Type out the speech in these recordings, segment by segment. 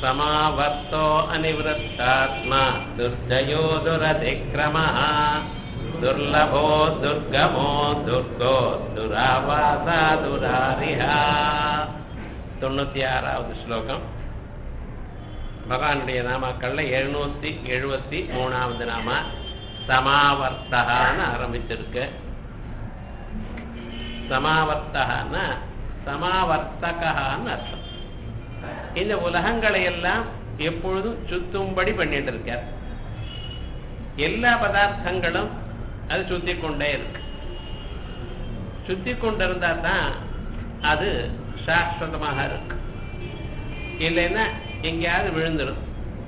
समावर्तो अनिवृत्तात्मा दुर्जयो दुरतिक्रमः दुर्लभो दुर्गमो दुर्गो दुरावासा दुरारिहा தொண்ணூத்தி ஆறாவது ஸ்லோகம் பகவானுடைய நாமாக்கள்ல எழுநூத்தி எழுபத்தி மூணாவது நாம சமாவர்த்தகான்னு ஆரம்பிச்சிருக்கு சமாவர்த்தகான்னா சமாவர்த்தகான்னு அர்த்தம் இந்த உலகங்களை எல்லாம் எப்பொழுதும் சுத்தும்படி பண்ணிட்டு இருக்கார் எல்லா பதார்த்தங்களும் அது சுத்தி கொண்டே இருக்கு சுத்தி கொண்டிருந்தா தான் அது சாஸ்வதமாக இருக்கு இல்லைன்னா எங்கேயாவது விழுந்துடும்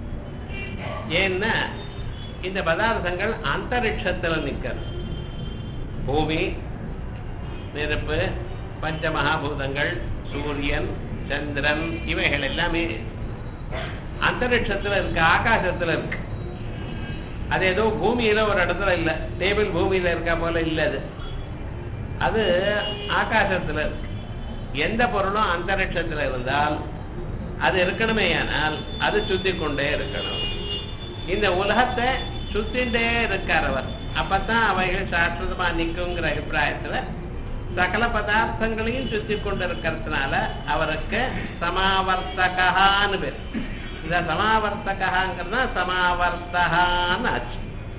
ஏன்னா இந்த பதார்த்தங்கள் அந்தரிக்ஷத்துல நிற்கிறது பூமி நெருப்பு பஞ்சமகாபூதங்கள் சூரியன் சந்திரன் இவைகள் எல்லாமே அந்தரிக்ஷத்துல இருக்கு ஆகாசத்துல இருக்கு அது ஏதோ பூமியில ஒரு இடத்துல இல்லை டேபிள் பூமியில இருக்கா போல இல்லை அது அது ஆகாசத்துல இருக்கு எந்த பொருளும் அந்தரிக்ஷத்துல இருந்தால் அது இருக்கணுமே ஆனால் அது சுத்தி கொண்டே இருக்கணும் இந்த உலகத்தை சுத்திண்டே இருக்கார் அவர் அப்பதான் அவைகள் சாஸ்வதமா நிற்குங்கிற அபிப்பிராயத்துல சகல பதார்த்தங்களையும் சுத்தி கொண்டு இருக்கிறதுனால அவருக்கு சமாவர்த்தகான்னு பேர் இந்த சமாவர்த்தகாங்கிறது சமாவர்த்தகான்னு ஆச்சு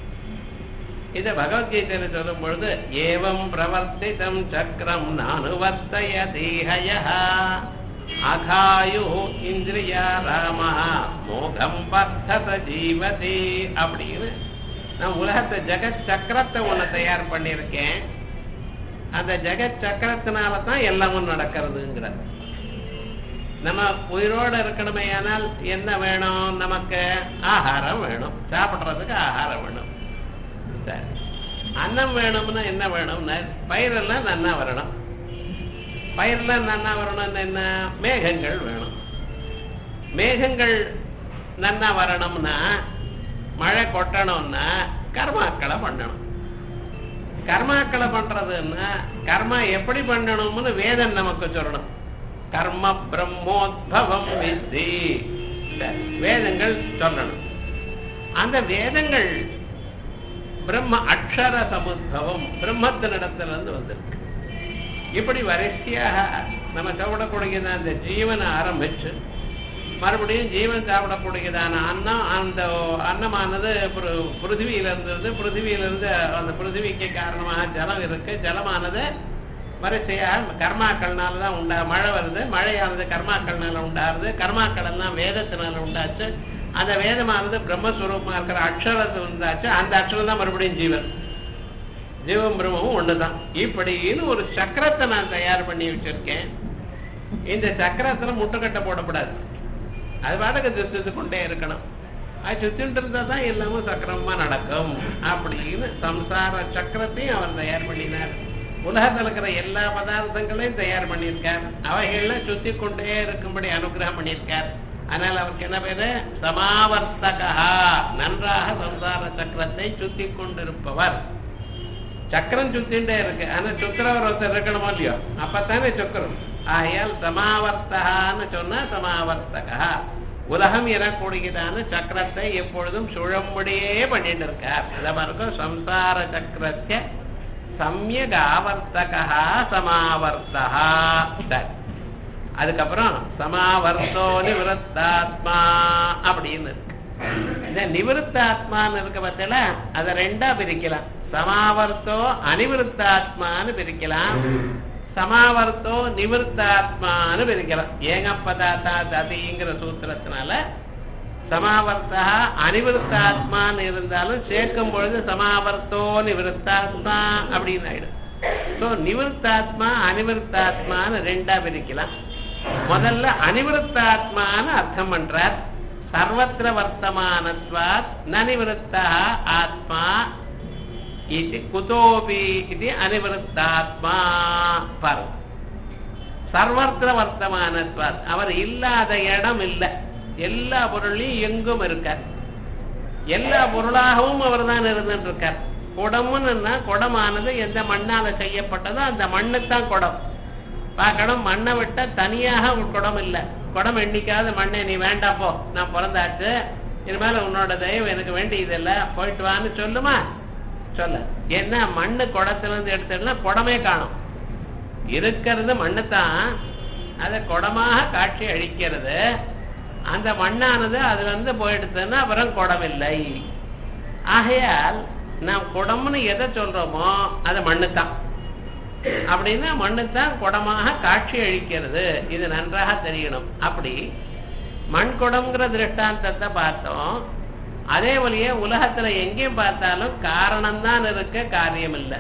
இத பகவத்கீதையில சொல்லும் பொழுது ஏவம் பிரவர்த்திதம் சக்கரம் நானுவர்த்தய தீஹய அகாயு இந்திரியா ராம மோகம் பர்த்தத ஜீவதி அப்படின்னு நான் உலகத்தை ஜெகத் சக்கரத்தை ஒண்ணு தயார் பண்ணியிருக்கேன் அந்த ஜெகத் சக்கரத்தினால தான் எல்லாமும் நடக்கிறதுங்கிற நம்ம உயிரோடு இருக்கணுமே ஆனால் என்ன வேணும் நமக்கு ஆகாரம் வேணும் சாப்பிட்றதுக்கு ஆகாரம் வேணும் சரி அன்னம் வேணும்னா என்ன வேணும்னா பயிரெல்லாம் நன்னா வரணும் பயிரெல்லாம் நன்னா வரணும்னு என்ன மேகங்கள் வேணும் மேகங்கள் நன்னா வரணும்னா மழை கொட்டணும்னா கர்மாக்களை பண்ணணும் கர்மாக்களை பண்றதுன்னா கர்மா எப்படி பண்ணணும்னு வேதம் நமக்கு சொல்லணும் கர்ம பிரம்மோத்பவம் வித்தி வேதங்கள் சொல்லணும் அந்த வேதங்கள் பிரம்ம அக்ஷர சமுத்பவம் பிரம்மத்தினிடத்திலிருந்து வந்திருக்கு இப்படி வரிசையாக நம்ம சாப்பிடக்கூடியது அந்த ஜீவனை ஆரம்பிச்சு மறுபடியும் ஜீவன் சாப்பிடக்கூடியதான அன்னம் அந்த அன்னமானது பிருத்திவியில இருந்தது பிருத்திவியிலிருந்து அந்த பிருத்திவிக்கு காரணமாக ஜலம் இருக்கு ஜலமானது வரிசையாக கர்மாக்கள்னால தான் உண்டா மழை வருது மழையானது கர்மாக்கள்னால உண்டாருது கர்மாக்கள் எல்லாம் வேதத்தினால உண்டாச்சு அந்த வேதமானது பிரம்மஸ்வரூபமா இருக்கிற அக்ஷரத்தில் இருந்தாச்சு அந்த அக்ஷரம் தான் மறுபடியும் ஜீவன் ஜீவம் பிரம்மமும் ஒண்ணுதான் இப்படின்னு ஒரு சக்கரத்தை நான் தயார் பண்ணி வச்சிருக்கேன் இந்த சக்கரத்துல முட்டுக்கட்டை போடக்கூடாது அது பாட்டுக்கு சுத்திட்டு கொண்டே இருக்கணும் அது சுத்திட்டு இருந்தா தான் எல்லாமும் சக்கரமா நடக்கும் அப்படின்னு சம்சார சக்கரத்தையும் அவர் தயார் பண்ணினார் உலகத்தில் இருக்கிற எல்லா பதார்த்தங்களையும் தயார் பண்ணியிருக்கார் அவைகள்ல சுத்தி கொண்டே இருக்கும்படி அனுகிரகம் பண்ணியிருக்கார் அதனால அவருக்கு என்ன பேரு சமாவர்த்தகா நன்றாக சம்சார சக்கரத்தை சுத்தி கொண்டிருப்பவர் சக்கரம் சுத்தின்ண்டே இருக்கு ஆனா சுக்கரவர் ஒருத்தர் இருக்கணுமோ இல்லையோ அப்பத்தானே சுக்கரம் ஆகையால் சமாவர்த்தகான்னு சொன்னா சமாவர்த்தகா உலகம் எனக்கூடியதான சக்கரத்தை எப்பொழுதும் சுழம்படியே பண்ணிட்டு இருக்கார் இதை இருக்கும் சம்சார சக்கரத்தை சமயக் ஆவர்த்தகா சமாவர்த்தகா அதுக்கப்புறம் சமாவர்த்தோ நிவருத்தாத்மா அப்படின்னு இருக்கு இந்த நிவருத்தாத்மான்னு இருக்க பத்தில அதை ரெண்டா பிரிக்கலாம் சமாவர்த்தோ அனிவிருத்தாத்மான்னு பிரிக்கலாம் சமாவர்த்தோ நிவருத்தாத்மான்னு பிரிக்கலாம் ஏங்கப்பதாத்தா ததிங்கிற சூத்திரத்தினால சமாவர்த்தா அனிவிருத்தாத்மான்னு இருந்தாலும் சேர்க்கும் பொழுது சமாவர்த்தோ நிவருத்தாத்மா அப்படின்னு ஆயிடும் ஸோ நிவருத்தாத்மா அனிவிருத்தாத்மான்னு ரெண்டா பிரிக்கலாம் முதல்ல அனிவிருத்தாத்மான்னு அர்த்தம் பண்றார் சர்வத்திர வர்த்தமானத்வாத் நனிவிருத்தா ஆத்மா இது குதோபி இது அனிவிருத்தாத்மா பாரு சர்வத்திர வர்த்தமானத்வாத் அவர் இல்லாத இடம் இல்லை எல்லா பொருளையும் எங்கும் இருக்கார் எல்லா பொருளாகவும் அவர் தான் இருந்துட்டு இருக்கார் குடம்னுன்னா குடமானது எந்த மண்ணால செய்யப்பட்டதோ அந்த மண்ணுக்கு தான் குடம் பார்க்கணும் மண்ணை விட்டா தனியாக ஒரு குடம் இல்லை குடம் எண்ணிக்காத மண்ணே நீ வேண்டாம் போ நான் பிறந்தாச்சு இனிமேல உன்னோட தயவு எனக்கு வேண்டியதில்ல போயிட்டு வான்னு சொல்லுமா சொல்ல என்ன மண்ணு குடத்துல இருந்து எடுத்துடனா குடமே காணும் இருக்கிறது மண்ணு தான் அதை குடமாக காட்சி அழிக்கிறது அந்த மண்ணானது அதுல இருந்து போயிடுதுன்னா அப்புறம் குடம் இல்லை ஆகையால் நாம் குடம்னு எதை சொல்றோமோ அது மண்ணு தான் அப்படின்னா மண்ணு தான் குடமாக காட்சி அழிக்கிறது இது நன்றாக தெரியணும் அப்படி மண் குடம்ங்கிற திருஷ்டாந்தத்தை பார்த்தோம் அதே வழியே உலகத்துல எங்கேயும் பார்த்தாலும் காரணம்தான் இருக்க காரியம் இல்லை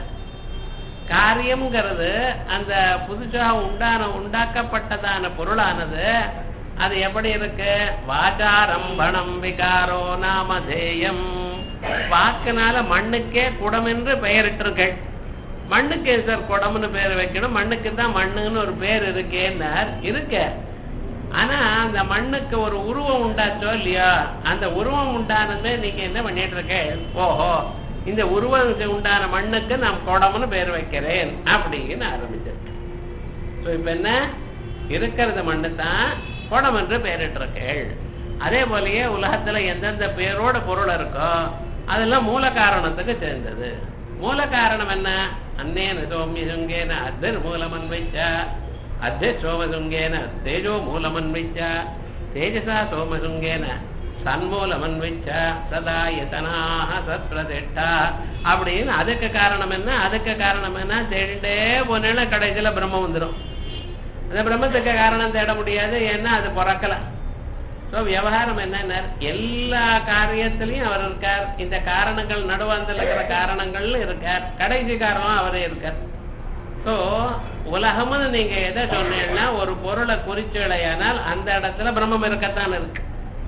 காரியம்ங்கிறது அந்த புதுசாக உண்டான உண்டாக்கப்பட்டதான பொருளானது அது எப்படி இருக்கு வாச்சாரம்பணம் விகாரோ நாமதேயம் வாக்குனால மண்ணுக்கே குடம் என்று பெயரிட்டிருக்கள் மண்ணுக்கு சார் குடம்னு பேர் வைக்கணும் மண்ணுக்கு தான் மண்ணுன்னு ஒரு பேர் இருக்கேன்னார் இருக்க ஆனா அந்த மண்ணுக்கு ஒரு உருவம் உண்டாச்சோ இல்லையா அந்த உருவம் உண்டானது நீங்க என்ன பண்ணிட்டு இருக்க ஓஹோ இந்த உருவம் உண்டான மண்ணுக்கு நான் குடம்னு பேர் வைக்கிறேன் அப்படின்னு ஆரம்பிச்சது ஸோ இப்ப என்ன இருக்கிறது மண்ணு தான் குடம் என்று பெயரிட்டிருக்கேள் அதே போலயே உலகத்துல எந்தெந்த பேரோட பொருள் இருக்கோ அதெல்லாம் மூல காரணத்துக்கு சேர்ந்தது மூல காரணம் என்ன அன்னேன சோமியசுங்கேன அத்தர் மூலமன்வைச்ச அத்திய சோமசுங்கேன தேஜோ மூலமன்வைச்ச தேஜசா சோமசுங்கேன சன்மூலமன்வைச்ச சதா யதனாக சத்ரதிஷ்டா அப்படின்னு அதுக்கு காரணம் என்ன அதுக்கு காரணம் என்ன தேடிட்டே போனேன்னா கடைசியில பிரம்மம் வந்துடும் அந்த பிரம்மத்துக்கு காரணம் தேட முடியாது ஏன்னா அது பிறக்கல ஸோ விவகாரம் என்ன எல்லா காரியத்திலையும் அவர் இருக்கார் இந்த காரணங்கள் நடுவாந்தில் இருக்கிற காரணங்கள்ல இருக்கார் கடைசி காரணம் அவரே இருக்கார் ஸோ உலகம்னு நீங்க எதை சொன்னீங்கன்னா ஒரு பொருளை குறிச்சலையானால் அந்த இடத்துல பிரம்மம் இருக்கத்தான் இருக்கு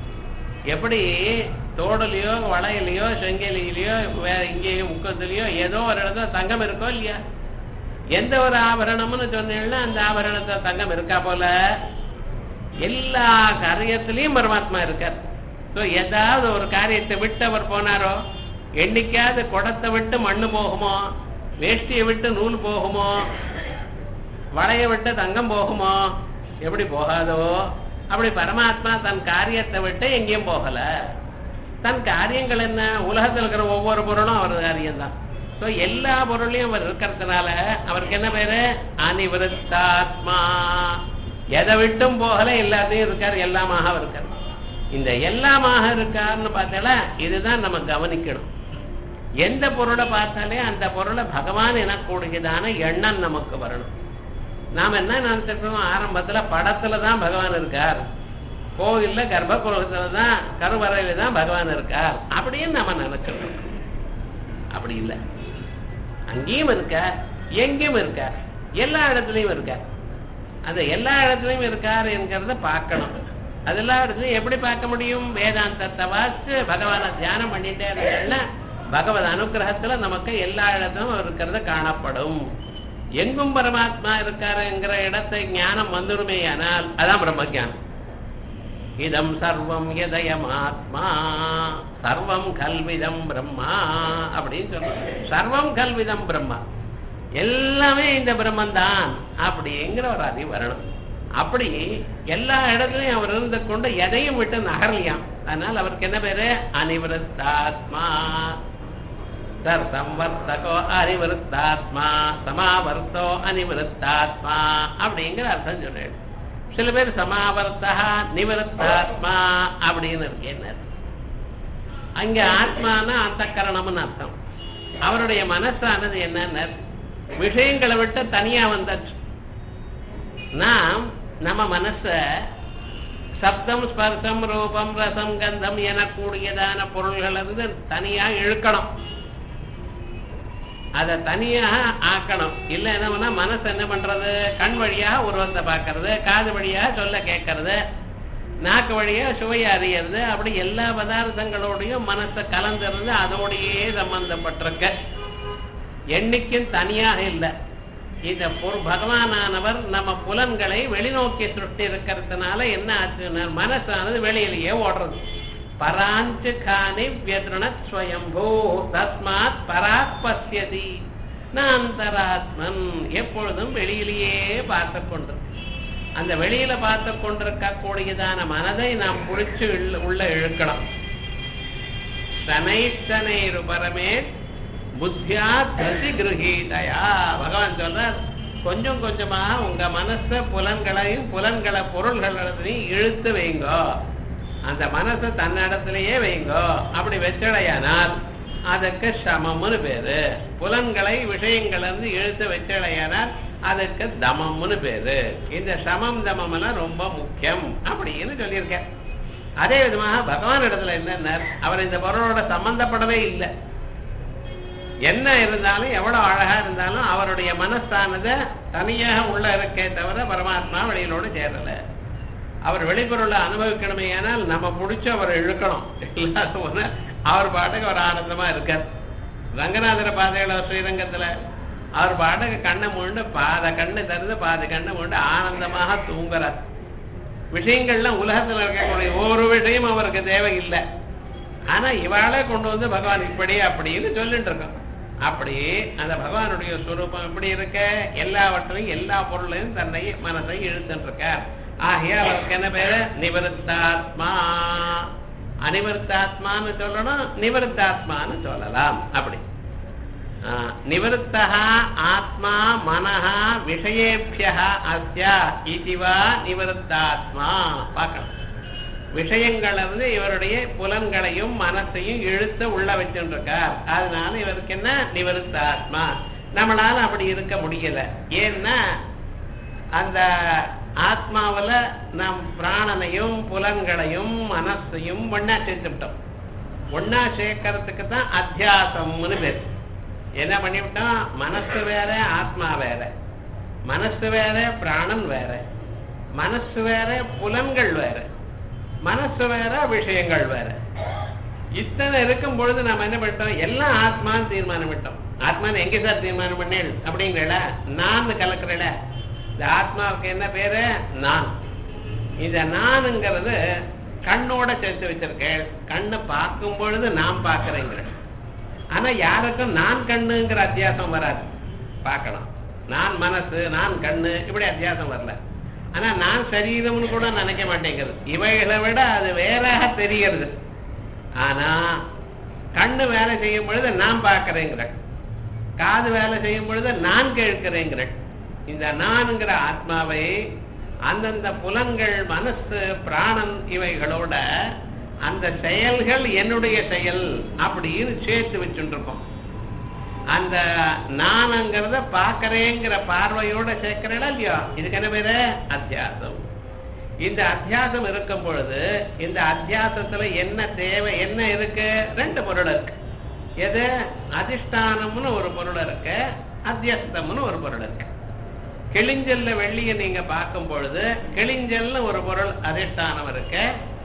எப்படி தோடுலையோ வளையலையோ செங்கலிலையோ வேற இங்கேயோ முக்கத்துலயோ ஏதோ ஒரு இடத்துல தங்கம் இருக்கோ இல்லையா எந்த ஒரு ஆபரணம்னு சொன்னீங்கன்னா அந்த ஆபரணத்துல தங்கம் இருக்கா போல எல்லா காரியத்திலையும் பரமாத்மா இருக்கார் ஸோ ஏதாவது ஒரு காரியத்தை விட்டு அவர் போனாரோ என்னைக்காவது குடத்தை விட்டு மண்ணு போகுமோ வேஷ்டியை விட்டு நூல் போகுமோ வளைய விட்டு தங்கம் போகுமோ எப்படி போகாதோ அப்படி பரமாத்மா தன் காரியத்தை விட்டு எங்கேயும் போகல தன் காரியங்கள் என்ன உலகத்தில் இருக்கிற ஒவ்வொரு பொருளும் அவர் காரியம்தான் ஸோ எல்லா பொருளையும் அவர் இருக்கிறதுனால அவருக்கு என்ன பேரு அனிவருத்தாத்மா எதை விட்டும் போகல எல்லாத்தையும் இருக்கார் எல்லாமாக இருக்கார் இந்த எல்லாமாக இருக்காருன்னு பார்த்தால இதுதான் நம்ம கவனிக்கணும் எந்த பொருளை பார்த்தாலே அந்த பொருளை பகவான் எனக்கூடியதான எண்ணம் நமக்கு வரணும் நாம என்ன நினைச்சிருக்கோம் ஆரம்பத்துல படத்துல தான் பகவான் இருக்கார் கோவில்ல கர்ப்பகுலத்துல தான் கருவறையில தான் பகவான் இருக்கார் அப்படின்னு நம்ம நினைச்சிருக்கோம் அப்படி இல்லை அங்கேயும் இருக்கார் எங்கேயும் இருக்கார் எல்லா இடத்துலயும் இருக்கார் அந்த எல்லா இடத்துலயும் இருக்கார் என்கிறத பார்க்கணும் அது எல்லா இடத்துலயும் எப்படி பார்க்க முடியும் வேதாந்தத்தை வாசிச்சு பகவானை தியானம் பண்ணிட்டே இருந்தேன்னா பகவத் அனுகிரகத்துல நமக்கு எல்லா இடத்திலும் இருக்கிறது காணப்படும் எங்கும் பரமாத்மா இருக்காருங்கிற இடத்தை ஞானம் வந்துடுமே ஆனால் அதான் பிரம்ம ஜானம் இதம் சர்வம் எதயமாத்மா சர்வம் கல்விதம் பிரம்மா அப்படின்னு சொல்றாங்க சர்வம் கல்விதம் பிரம்மா எல்லாமே இந்த பிரம்மன் தான் அப்படிங்கிற ஒரு அறிவு வரணும் அப்படி எல்லா இடத்துலயும் அவர் இருந்து கொண்டு எதையும் விட்டு நகரலையாம் அதனால அவருக்கு என்ன பேரு அனிவருத்தாத்மா சர் சம்வர்த்தகோ அனிவருத்தாத்மா சமாவர்த்தோ அனிவருத்தாத்மா அப்படிங்கிற அர்த்தம் சொல்றேன் சில பேர் சமாவர்த்தா நிவருத்தாத்மா அப்படின்னு இருக்கேன்னு அங்க ஆத்மான அந்த கரணம்னு அர்த்தம் அவருடைய மனசானது என்னன்னு விஷயங்களை விட்டு தனியா வந்தாச்சு நாம் நம்ம மனச சப்தம் ஸ்பர்சம் ரூபம் ரசம் கந்தம் எனக்கூடியதான பொருள்கள் இருந்து தனியா இழுக்கணும் அதை தனியாக ஆக்கணும் இல்லை என்ன மனசு என்ன பண்றது கண் வழியாக உருவத்தை பார்க்கறது காது வழியாக சொல்ல கேட்கறது நாக்கு வழியா சுவையை அறியறது அப்படி எல்லா பதார்த்தங்களோடையும் மனசை கலந்துருந்து அதோடையே சம்பந்தப்பட்டிருக்க என்னைக்கும் தனியாக இல்லை இந்த பொரு பகவானானவர் நம்ம புலன்களை வெளிநோக்கி சுட்டி இருக்கிறதுனால என்ன ஆச்சுன்னா மனசானது வெளியிலேயே ஓடுறது பராஞ்சு காணி வியத்ருணத் ஸ்வயம்பூ தஸ்மாத் பராக் பசியதி நாந்தராத்மன் எப்பொழுதும் வெளியிலேயே பார்த்து கொண்டிருக்கு அந்த வெளியில பார்த்து கொண்டிருக்கக்கூடியதான மனதை நாம் புடிச்சு இழு- உள்ள இழுக்கணும் சனைத்தனைரு பரமே புத்தியா பிரதி கிரகீதயா பகவான் சொல்றார் கொஞ்சம் கொஞ்சமா உங்க மனச புலன்களையும் புலன்களை பொருள்களையும் இழுத்து வைங்கோ அந்த மனசை தன்னிடத்திலேயே வைங்கோ அப்படி வச்சடையானால் அதுக்கு சமம்னு பேரு புலன்களை விஷயங்கள் இருந்து இழுத்து வச்சடையானால் அதுக்கு தமம்னு பேரு இந்த சமம் தமம் எல்லாம் ரொம்ப முக்கியம் அப்படின்னு சொல்லியிருக்கேன் அதே விதமாக பகவான் இடத்துல என்ன அவர் இந்த பொருளோட சம்பந்தப்படவே இல்லை என்ன இருந்தாலும் எவ்வளவு அழகா இருந்தாலும் அவருடைய மனசானது தனியாக உள்ள இருக்கே தவிர பரமாத்மா வெளியிலோடு சேரல அவர் வெளிப்பொருளை அனுபவிக்கணுமே ஆனால் நம்ம பிடிச்சி அவரை இழுக்கணும் இல்லாத போனா அவர் பாட்டுக்கு அவர் ஆனந்தமா இருக்கார் ரங்கநாதர பாதையில ஸ்ரீரங்கத்துல அவர் பாட்டுக்கு கண்ணை மூண்டு பாத கண்ணு தருது பாதி கண்ணை மூண்டு ஆனந்தமாக தூங்குறார் விஷயங்கள்லாம் உலகத்துல இருக்கக்கூடிய ஒரு விஷயம் அவருக்கு தேவையில்லை ஆனா இவாளே கொண்டு வந்து பகவான் இப்படி அப்படின்னு சொல்லிட்டு இருக்கோம் அப்படி அந்த பகவானுடைய ஸ்வரூபம் எப்படி இருக்க எல்லாவற்றையும் எல்லா பொருளையும் தன்னை மனசை இழுத்துட்டு இருக்கார் ஆகையால் அவருக்கு என்ன பேரு நிவருத்தாத்மா அனிவருத்தாத்மான்னு சொல்லணும் நிவருத்தாத்மான்னு சொல்லலாம் அப்படி ஆஹ், நிவருத்தः ஆத்மா மனः விஷயேபியः அஸ்ய இதுவா நிவருத்தாத்மா பார்க்கணும் விஷயங்கள் வந்து இவருடைய புலன்களையும் மனசையும் இழுத்து உள்ள வச்சுருக்கார் அதனால இவருக்கு என்ன நிவருத்தாத்மா நம்மளால அப்படி இருக்க முடியல ஏன்னா அந்த ஆத்மாவுல நம் பிராணனையும் புலன்களையும் மனசையும் ஒன்னா சேர்த்துவிட்டோம் ஒன்னா சேர்க்கறதுக்கு தான் அத்தியாசம்னு பேர் என்ன பண்ணிவிட்டோம் மனசு வேற ஆத்மா வேற மனசு வேற பிராணன் வேற மனசு வேற புலன்கள் வேற மனசு வேற விஷயங்கள் வேற இத்தனை இருக்கும் பொழுது நாம என்ன பண்ணிட்டோம் எல்லாம் ஆத்மான்னு தீர்மானம் பண்ணிட்டோம் ஆத்மான்னு எங்க சார் தீர்மானம் பண்ணேன் அப்படிங்கிறல நான் கலக்குறல இந்த ஆத்மாவுக்கு என்ன பேரு நான் இந்த நானுங்கிறது கண்ணோட சேர்த்து வச்சிருக்கேன் கண்ணை பார்க்கும் பொழுது நான் பார்க்கறேங்கிற ஆனா யாருக்கும் நான் கண்ணுங்கிற அத்தியாசம் வராது பார்க்கலாம் நான் மனசு நான் கண்ணு இப்படி அத்தியாசம் வரல ஆனா நான் சரீரம்னு கூட நினைக்க மாட்டேங்கிறது இவைகளை விட அது வேறாக தெரிகிறது ஆனா கண்ணு வேலை செய்யும் பொழுது நான் பார்க்கறேங்கிற காது வேலை செய்யும் பொழுது நான் கேட்கிறேங்கிற இந்த நான்ங்கிற ஆத்மாவை அந்தந்த புலன்கள் மனசு பிராணன் இவைகளோட அந்த செயல்கள் என்னுடைய செயல் அப்படின்னு சேர்த்து வச்சுருக்கோம் அந்த நானுங்கிறத பார்க்கறேங்கிற பார்வையோட சேர்க்கிறேடா இல்லையா இதுக்கு என்ன பேரு அத்தியாசம் இந்த அத்தியாசம் இருக்கும் பொழுது இந்த அத்தியாசத்துல என்ன தேவை என்ன இருக்கு ரெண்டு பொருள் இருக்கு எது அதிஷ்டானம்னு ஒரு பொருள் இருக்கு அத்தியஸ்தம்னு ஒரு பொருள் இருக்கு கிளிஞ்சல்ல வெள்ளியை நீங்க பார்க்கும் பொழுது கிளிஞ்சல்னு ஒரு பொருள் அதிஷ்டானம் இருக்கு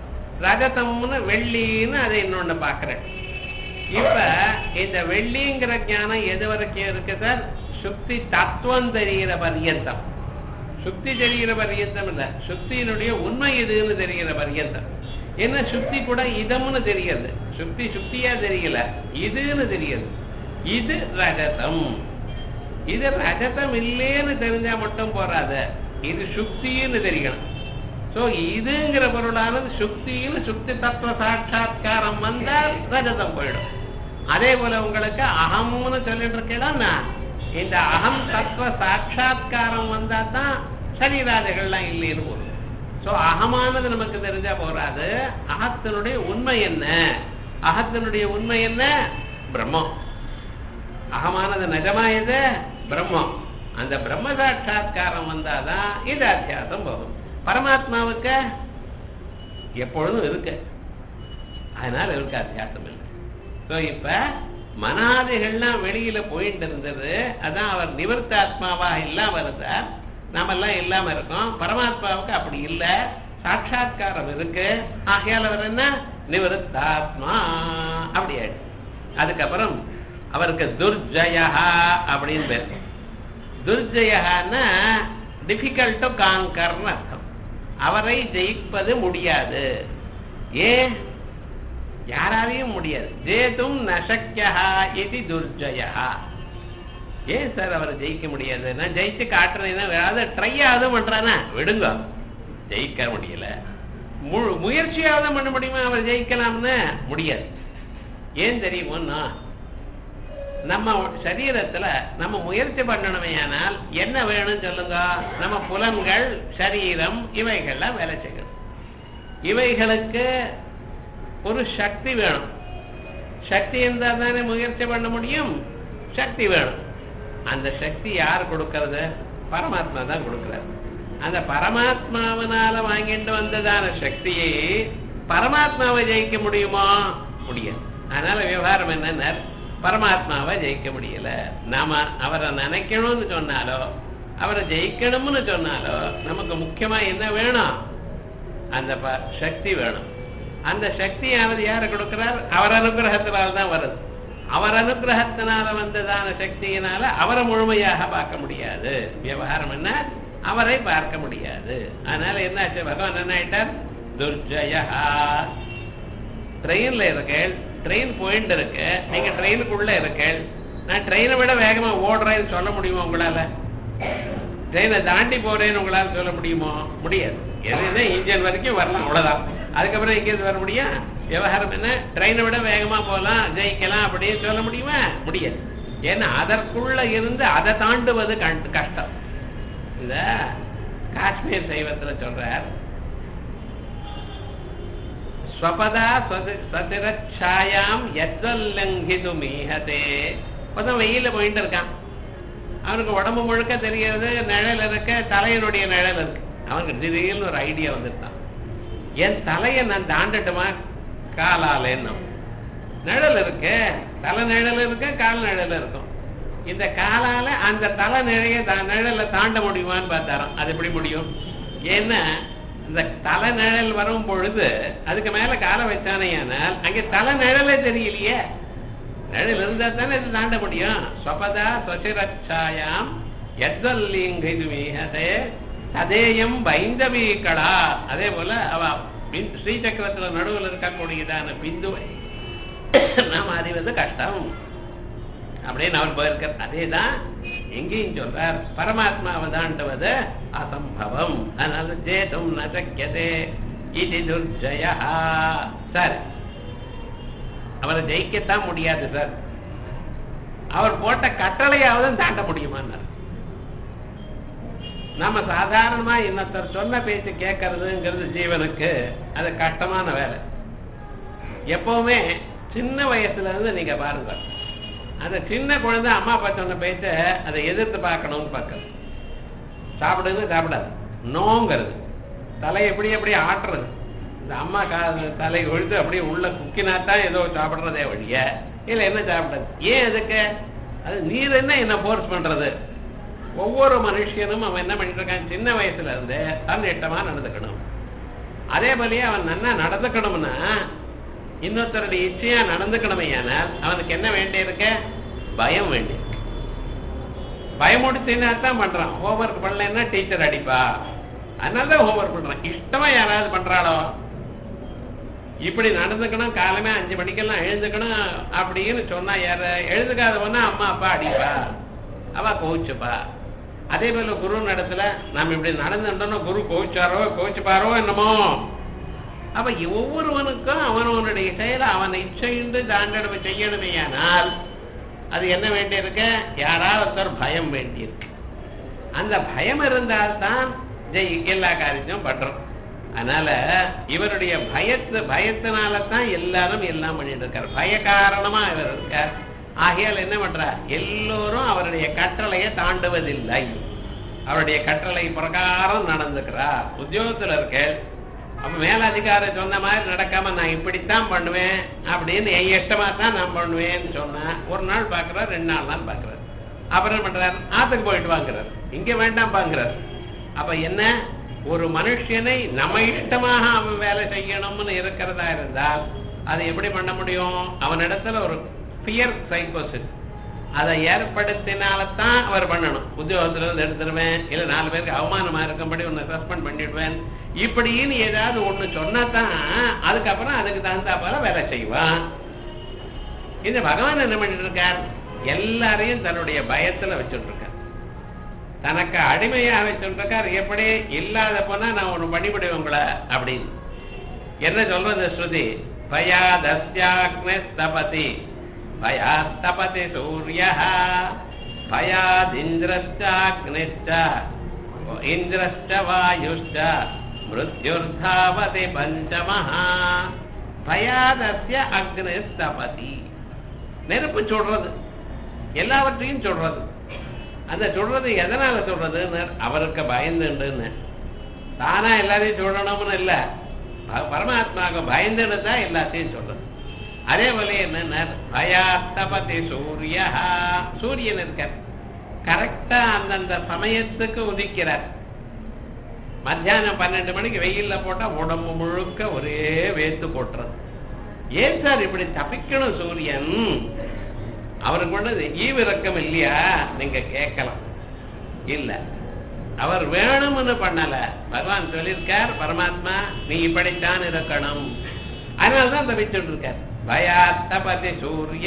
ரஜதம்னு வெள்ளின்னு அதை இன்னொன்னு பார்க்கிறேன் இப்ப இந்த வெள்ளிங்கிற ஞானம் எது வரைக்கும் இருக்கு சார் சுக்தி தத்துவம் தெரிகிற பர்யந்தம் சுக்தி தெரிகிற பர்யந்தம் இல்ல சுக்தியினுடைய உண்மை எதுன்னு தெரிகிற பர்யந்தம் என்ன சுக்தி கூட இதம்னு தெரியுது சுக்தி சுக்தியா தெரியல இதுன்னு தெரியுது இது ரஜதம் இது ரஜதம் இல்லேன்னு தெரிஞ்சா மட்டும் போறாது இது சுக்தின்னு தெரியணும் சோ இதுங்கிற பொருளானது சுக்தின்னு சுக்தி தத்துவ சாட்சா்காரம் வந்தால் ரஜதம் போயிடும் அதே போல உங்களுக்கு அகம்னு சொல்லிட்டு இருக்கேன்னா இந்த அகம் தத்துவ சாட்சா்காரம் வந்தா தான் சரீராதிகள்லாம் இல்லைன்னு போதும் சோ அகமானது நமக்கு தெரிஞ்சா போறாது அகத்தினுடைய உண்மை என்ன அகத்தினுடைய உண்மை என்ன பிரம்மம் அகமானது நிஜமா எது பிரம்மம் அந்த பிரம்ம சாட்சா்காரம் வந்தாதான் இது அத்தியாசம் போகும் பரமாத்மாவுக்கு எப்பொழுதும் இருக்கு அதனால இருக்கு அத்தியாசம் இல்லை ஸோ இப்ப மனாதிகள்லாம் வெளியில போயிட்டு இருந்தது அதான் அவர் நிவர்த்த ஆத்மாவா இல்லாம இருந்தார் நாமெல்லாம் இல்லாம இருக்கோம் பரமாத்மாவுக்கு அப்படி இல்லை சாட்சா்காரம் இருக்கு ஆகையால் அவர் என்ன நிவருத்தாத்மா அப்படி ஆயிடுச்சு அதுக்கப்புறம் அவருக்கு துர்ஜயா அப்படின்னு பேர் துர்ஜயன்னா டிஃபிகல்ட் டு காங்கர்னு அர்த்தம் அவரை ஜெயிப்பது முடியாது ஏன் யாராலையும் முடியாது ஜேதும் நசக்கியா இது துர்ஜயா ஏன் சார் அவரை ஜெயிக்க முடியாது நான் ஜெயிச்சு காட்டுறேன்னா அதை ட்ரையாவது பண்றானா விடுங்க ஜெயிக்க முடியல முழு முயற்சியாவது பண்ண முடியுமா அவர் ஜெயிக்கலாம்னு முடியாது ஏன் தெரியுமோன்னா நம்ம சரீரத்துல நம்ம முயற்சி பண்ணணுமே ஆனால் என்ன வேணும் சொல்லுங்க நம்ம புலன்கள் சரீரம் இவைகள்லாம் வேலை செய்யணும் இவைகளுக்கு ஒரு சக்தி வேணும் சக்தி இருந்தால் தானே முயற்சி பண்ண முடியும் சக்தி வேணும் அந்த சக்தி யார் கொடுக்கறது பரமாத்மா தான் கொடுக்கிறார் அந்த பரமாத்மாவனால வாங்கிட்டு வந்ததான சக்தியை பரமாத்மாவை ஜெயிக்க முடியுமா முடியாது அதனால விவகாரம் என்னன்னா பரமாத்மாவை ஜெயிக்க முடியல நாம அவரை நினைக்கணும்னு சொன்னாலோ அவரை ஜெயிக்கணும்னு சொன்னாலோ நமக்கு முக்கியமா என்ன வேணும் அந்த ப- சக்தி வேணும் அந்த சக்தியானது யாரு கொடுக்கிறார் அவர் அனுகிரகத்தினால தான் வருது அவர் அனுகிரகத்தினால வந்ததான சக்தியினால அவரை முழுமையாக பார்க்க முடியாது விவகாரம் என்ன அவரை பார்க்க முடியாது அதனால என்னாச்சு பகவான் என்ன ஆயிட்டார் துர்ஜயா ட்ரெயின்ல இருக்கேள் ட்ரெயின் போயிட்டு இருக்கு நீங்க ட்ரெயினுக்குள்ள இருக்கேள் நான் ட்ரெயினை விட வேகமா ஓடுறேன்னு சொல்ல முடியுமா உங்களால ட்ரெயினை தாண்டி போறேன்னு உங்களால சொல்ல முடியுமோ முடியாது எதுனா இன்ஜின் வரைக்கும் வரலாம் அவ்வளவுதான் அதுக்கப்புறம் எங்கேயிருந்து வர முடியும் விவகாரம் என்ன ட்ரெயினை விட வேகமா போகலாம் ஜெயிக்கலாம் அப்படின்னு சொல்ல முடியுமா முடியாது ஏன்னா அதற்குள்ள இருந்து அதை தாண்டுவது கண்- கஷ்டம் இந்த காஷ்மீர் சைவத்துல சொல்றார் ஸ்வபதா சதிரச்சாயாம் எத்வல்லங்கிது மீஹதே இப்பதான் வெயில போயிட்டு இருக்கான் அவனுக்கு உடம்பு முழுக்க தெரிகிறது நிழல் இருக்க தலையனுடைய நிழல் இருக்கு அவனுக்கு திடீர்னு ஒரு ஐடியா வந்துட்டான் என் தலையை நான் தாண்டட்டுமா காலாலேன்னு நிழல் இருக்கு தலை நிழல் இருக்கு கால் நிழல் இருக்கும் இந்த காலால அந்த தலை நிழைய நிழலை தாண்ட முடியுமான்னு பார்த்தாராம் அது எப்படி முடியும் ஏன்னா இந்த தலை நிழல் வரும் பொழுது அதுக்கு மேல காலை வச்சானேயானால் அங்கே தலை நிழலே தெரியலையே நிழல் இருந்தா தானே இது தாண்ட முடியும் ஸ்வபதா சொசிரச்சாயாம் எத்வல்லிங்கு மீகதே ததேயம் பைந்தவி கடா அதே போல அவ பின்- ஸ்ரீசக்கரத்துல நடுவில் இருக்கக்கூடியதான பிந்துவை நாம் அறிவது கஷ்டம் அப்படின்னு அவர் போயிருக்கார் அதேதான் எங்கேயும் சொல்றார் பரமாத்மாவை தாண்டுவது அசம்பவம் அதனால ஜேதும் நசக்கியதே இது துர்ஜயா சரி அவரை ஜெயிக்கத்தான் முடியாது சார் அவர் போட்ட கட்டளையாவது தாண்ட முடியுமான்னார் நாம சாதாரணமா இன்னொருத்தர் சொன்ன பேச்சு கேட்கறதுங்கிறது ஜீவனுக்கு அது கஷ்டமான வேலை எப்பவுமே சின்ன வயசுல இருந்து நீங்க பாருங்க அந்த சின்ன குழந்தை அம்மா அப்பா சொன்ன பேச்ச அதை எதிர்த்து பார்க்கணும்னு பார்க்கறது சாப்பிடுங்க சாப்பிடாது நோங்கிறது தலை எப்படி எப்படி ஆட்டுறது இந்த அம்மா கா தலை ஒழுத்து அப்படியே உள்ள குக்கினா தான் ஏதோ சாப்பிடுறதே வழிய இல்லை என்ன சாப்பிடாது ஏன் எதுக்கு அது நீர் என்ன என்ன ஃபோர்ஸ் பண்றது ஒவ்வொரு மனுஷனும் அவன் என்ன பண்ணிட்டு இருக்கான் சின்ன வயசுல இருந்து தன் இஷ்டமா நடந்துக்கணும் அதே போலயே அவன் நன்னா நடந்துக்கணும்னா இன்னொருத்தருடைய இச்சையா நடந்துக்கணுமே ஆனால் அவனுக்கு என்ன வேண்டியிருக்கு பயம் வேண்டியிருக்கு பயமுடுத்தினா தான் பண்றான் ஹோம்ஒர்க் பண்ணலைன்னா டீச்சர் அடிப்பா அதனால தான் ஹோம்ஒர்க் பண்றான் இஷ்டமா யாராவது பண்றாளோ இப்படி நடந்துக்கணும் காலமே அஞ்சு மணிக்கெல்லாம் எழுந்துக்கணும் அப்படின்னு சொன்னா யார எழுதுக்காதவனா அம்மா அப்பா அடிப்பா அவ கோவிச்சுப்பா அதே போல குரு நடத்துல நாம இப்படி நடந்துட்டோம்னா குரு கோவிச்சாரோ கோவிச்சுப்பாரோ என்னமோ அப்ப ஒவ்வொருவனுக்கும் அவனவனுடைய செயலை அவன் இச்சையுண்டு தாண்டடமை செய்யணுமேயானால் அது என்ன வேண்டியிருக்கு யாராவது ஒருத்தர் பயம் வேண்டியிருக்கு அந்த பயம் இருந்தால்தான் ஜெய் எல்லா காரியத்தையும் பண்றோம் அதனால இவருடைய பயத்து பயத்தினால தான் எல்லாரும் எல்லாம் பண்ணிட்டு இருக்கார் பய காரணமா இவர் இருக்கார் ஆகையால் என்ன பண்றார் எல்லோரும் அவருடைய கட்டளையை தாண்டுவதில்லை அவருடைய கட்டளை பிரகாரம் நடந்துக்கிறார் உத்தியோகத்துல இருக்கேள் அப்ப மேலதிகாரி சொன்ன மாதிரி நடக்காம நான் இப்படித்தான் பண்ணுவேன் அப்படின்னு என் இஷ்டமா தான் நான் பண்ணுவேன்னு சொன்னா ஒரு நாள் பாக்குறார் ரெண்டு நாள் தான் பாக்குறாரு அப்புறம் என்ன பண்றாரு ஆத்துக்கு போயிட்டு வாங்குறாரு இங்க வேண்டாம் பாங்குறாரு அப்ப என்ன ஒரு மனுஷனை நம்ம இஷ்டமாக அவன் வேலை செய்யணும்னு இருக்கிறதா இருந்தால் அதை எப்படி பண்ண முடியும் அவனிடத்துல ஒரு பியர் சைக்கோசிஸ் அதை ஏற்படுத்தினால்தான் அவர் பண்ணணும் உத்தியோகத்துல இருந்து எடுத்துருவேன் இல்ல நாலு பேருக்கு அவமானமா இருக்கும்படி உன்னை சஸ்பெண்ட் பண்ணிடுவேன் இப்படின்னு ஏதாவது ஒண்ணு சொன்னாதான் அதுக்கப்புறம் அதுக்கு தகுந்தா போல வேலை செய்வான் இந்த பகவான் என்ன பண்ணிட்டு இருக்கார் எல்லாரையும் தன்னுடைய பயத்துல வச்சுட்டு இருக்கார் தனக்கு அடிமையாக வச்சுட்டு இருக்கார் எப்படி இல்லாத போனா நான் ஒண்ணு பண்ணிவிடுவேன் உங்களை அப்படின்னு என்ன சொல்றது ஸ்ருதி பயாதஸ்யாக்னஸ்தபதி பயாஸ்தபதி சூரிய பயாதிந்திரஸ்டாக்னிஷ்ட இந்திரஷ்ட வாயுஷ்ட மிருத்யுர்தாவதி பஞ்சமஹா பயாதஸ்ய அக்னிஸ்தபதி நெருப்பு சுடுறது எல்லாவற்றையும் சொல்றது அந்த சொல்றது எதனால சொல்றதுன்னு அவருக்கு பயந்துன்னு தானா எல்லாரையும் சொல்லணும்னு இல்ல ப- பரமாத்மாவுக்கு பயந்துன்னு தான் எல்லாத்தையும் சொல்றது அதே போல என்ன பயாஸ்தபதி சூரிய சூரியன் இருக்கார் கரெக்டா அந்தந்த சமயத்துக்கு உதிக்கிறார் மத்தியானம் பன்னெண்டு மணிக்கு வெயில்ல போட்டா உடம்பு முழுக்க ஒரே வேத்து கொட்டுறது ஏன் சார் இப்படி தப்பிக்கணும் சூரியன் அவருக்கு ஒண்ணு ஈவிரக்கம் இல்லையா நீங்க கேட்கலாம் இல்ல அவர் வேணும்னு பண்ணல பகவான் சொல்லியிருக்கார் பரமாத்மா நீ இப்படித்தான் இருக்கணும் அதனாலதான் தவிச்சுட்டு இருக்கார் பயாத்தபதி சூரிய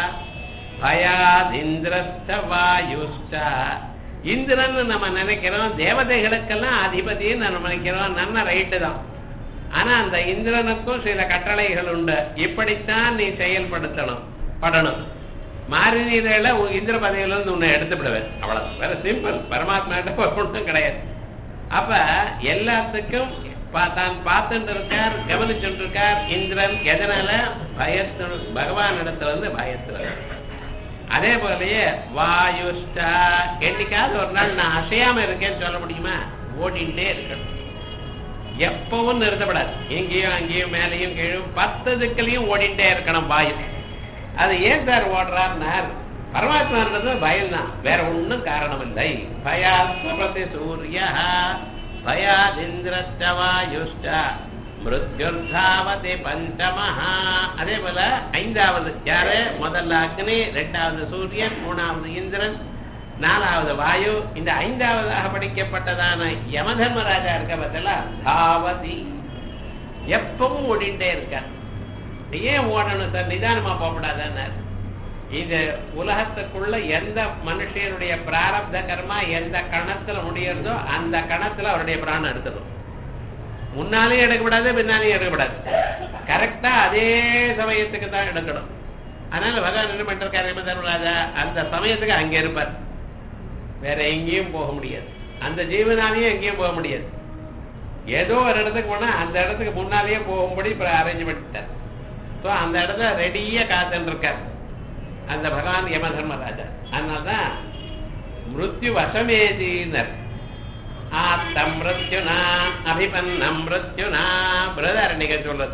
பயாதிந்திரஸ்ட வாயுஷ்ட இந்திரன் நம்ம நினைக்கிறோம் தேவதைகளுக்கெல்லாம் அதிபதின்னு நம்ம நினைக்கிறோம் நன்ன ரைட்டு தான் ஆனா அந்த இந்திரனுக்கும் சில கட்டளைகள் உண்டு இப்படித்தான் நீ செயல்படுத்தணும் படணும் மாறினீரேல இந்திர பதவியில இருந்து உன்னை எடுத்து விடுவேன் அவ்வளவு வேற சிம்பிள் பரமாத்மா ஒன்றும் கிடையாது அப்ப எல்லாத்துக்கும் பா- தான் பார்த்துட்டு இருக்கார் கவனிச்சுட்டு இருக்கார் இந்திரன் எதனால பயத்து பகவான் இடத்துல இருந்து பயத்துல அதே போலயே வாயுஷ்டா என்னைக்காவது ஒரு நாள் நான் அசையாம இருக்கேன்னு சொல்ல முடியுமா ஓடிண்டே இருக்கணும் எப்பவும் நிறுத்தப்படாது எங்கேயும் அங்கேயும் மேலேயும் கீழும் பத்து திக்கிலையும் ஓடிண்டே இருக்கணும் வாயு அது ஏன் சார் ஓடுறாருன்னார் பரமாத்மான்றது பயம்தான் வேற ஒண்ணும் காரணம் இல்லை பயாஸ்வபதி சூரிய பயாதிந்திரஷ்ட வாயுஷ்ட மிருத்யுர்தாவதி பஞ்சமஹா அதே போல ஐந்தாவது யாரு முதல்ல அக்னி ரெண்டாவது சூரியன் மூணாவது இந்திரன் நாலாவது வாயு இந்த ஐந்தாவதாக படிக்கப்பட்டதான யமதர்மராஜா இருக்க பார்த்தல தாவதி எப்பவும் ஓடிண்டே இருக்கார் ஏன் ஓடணும் சார் நிதானமா போகக்கூடாதுன்னார் இது உலகத்துக்குள்ள எந்த மனுஷனுடைய பிராரப்த கர்மா எந்த கணத்துல முடியறதோ அந்த கணத்துல அவருடைய பிராணம் எடுத்துடும் முன்னாலேயும் எடுக்கக்கூடாது பின்னாலேயும் எடுக்கக்கூடாது கரெக்டா அதே சமயத்துக்கு தான் எடுக்கணும் அதனால பகவான் என்ன பண்ணிருக்காரு யமதர்மராஜா அந்த சமயத்துக்கு அங்க இருப்பார் வேற எங்கேயும் போக முடியாது அந்த ஜீவனாலேயும் எங்கேயும் போக முடியாது ஏதோ ஒரு இடத்துக்கு போனா அந்த இடத்துக்கு முன்னாலேயே போகும்படி இப்ப அரேஞ்ச் பண்ணிட்டார் ஸோ அந்த இடத்துல ரெடியா காத்துட்டு இருக்கார் அந்த பகவான் யம தர்மராஜா அதனால்தான் மிருத்யு வசமேதினர் ஆத்தம் மிருத்யுனா அபிபன்னம் மிருத்யுனா பிரதாரணிக சொல்றது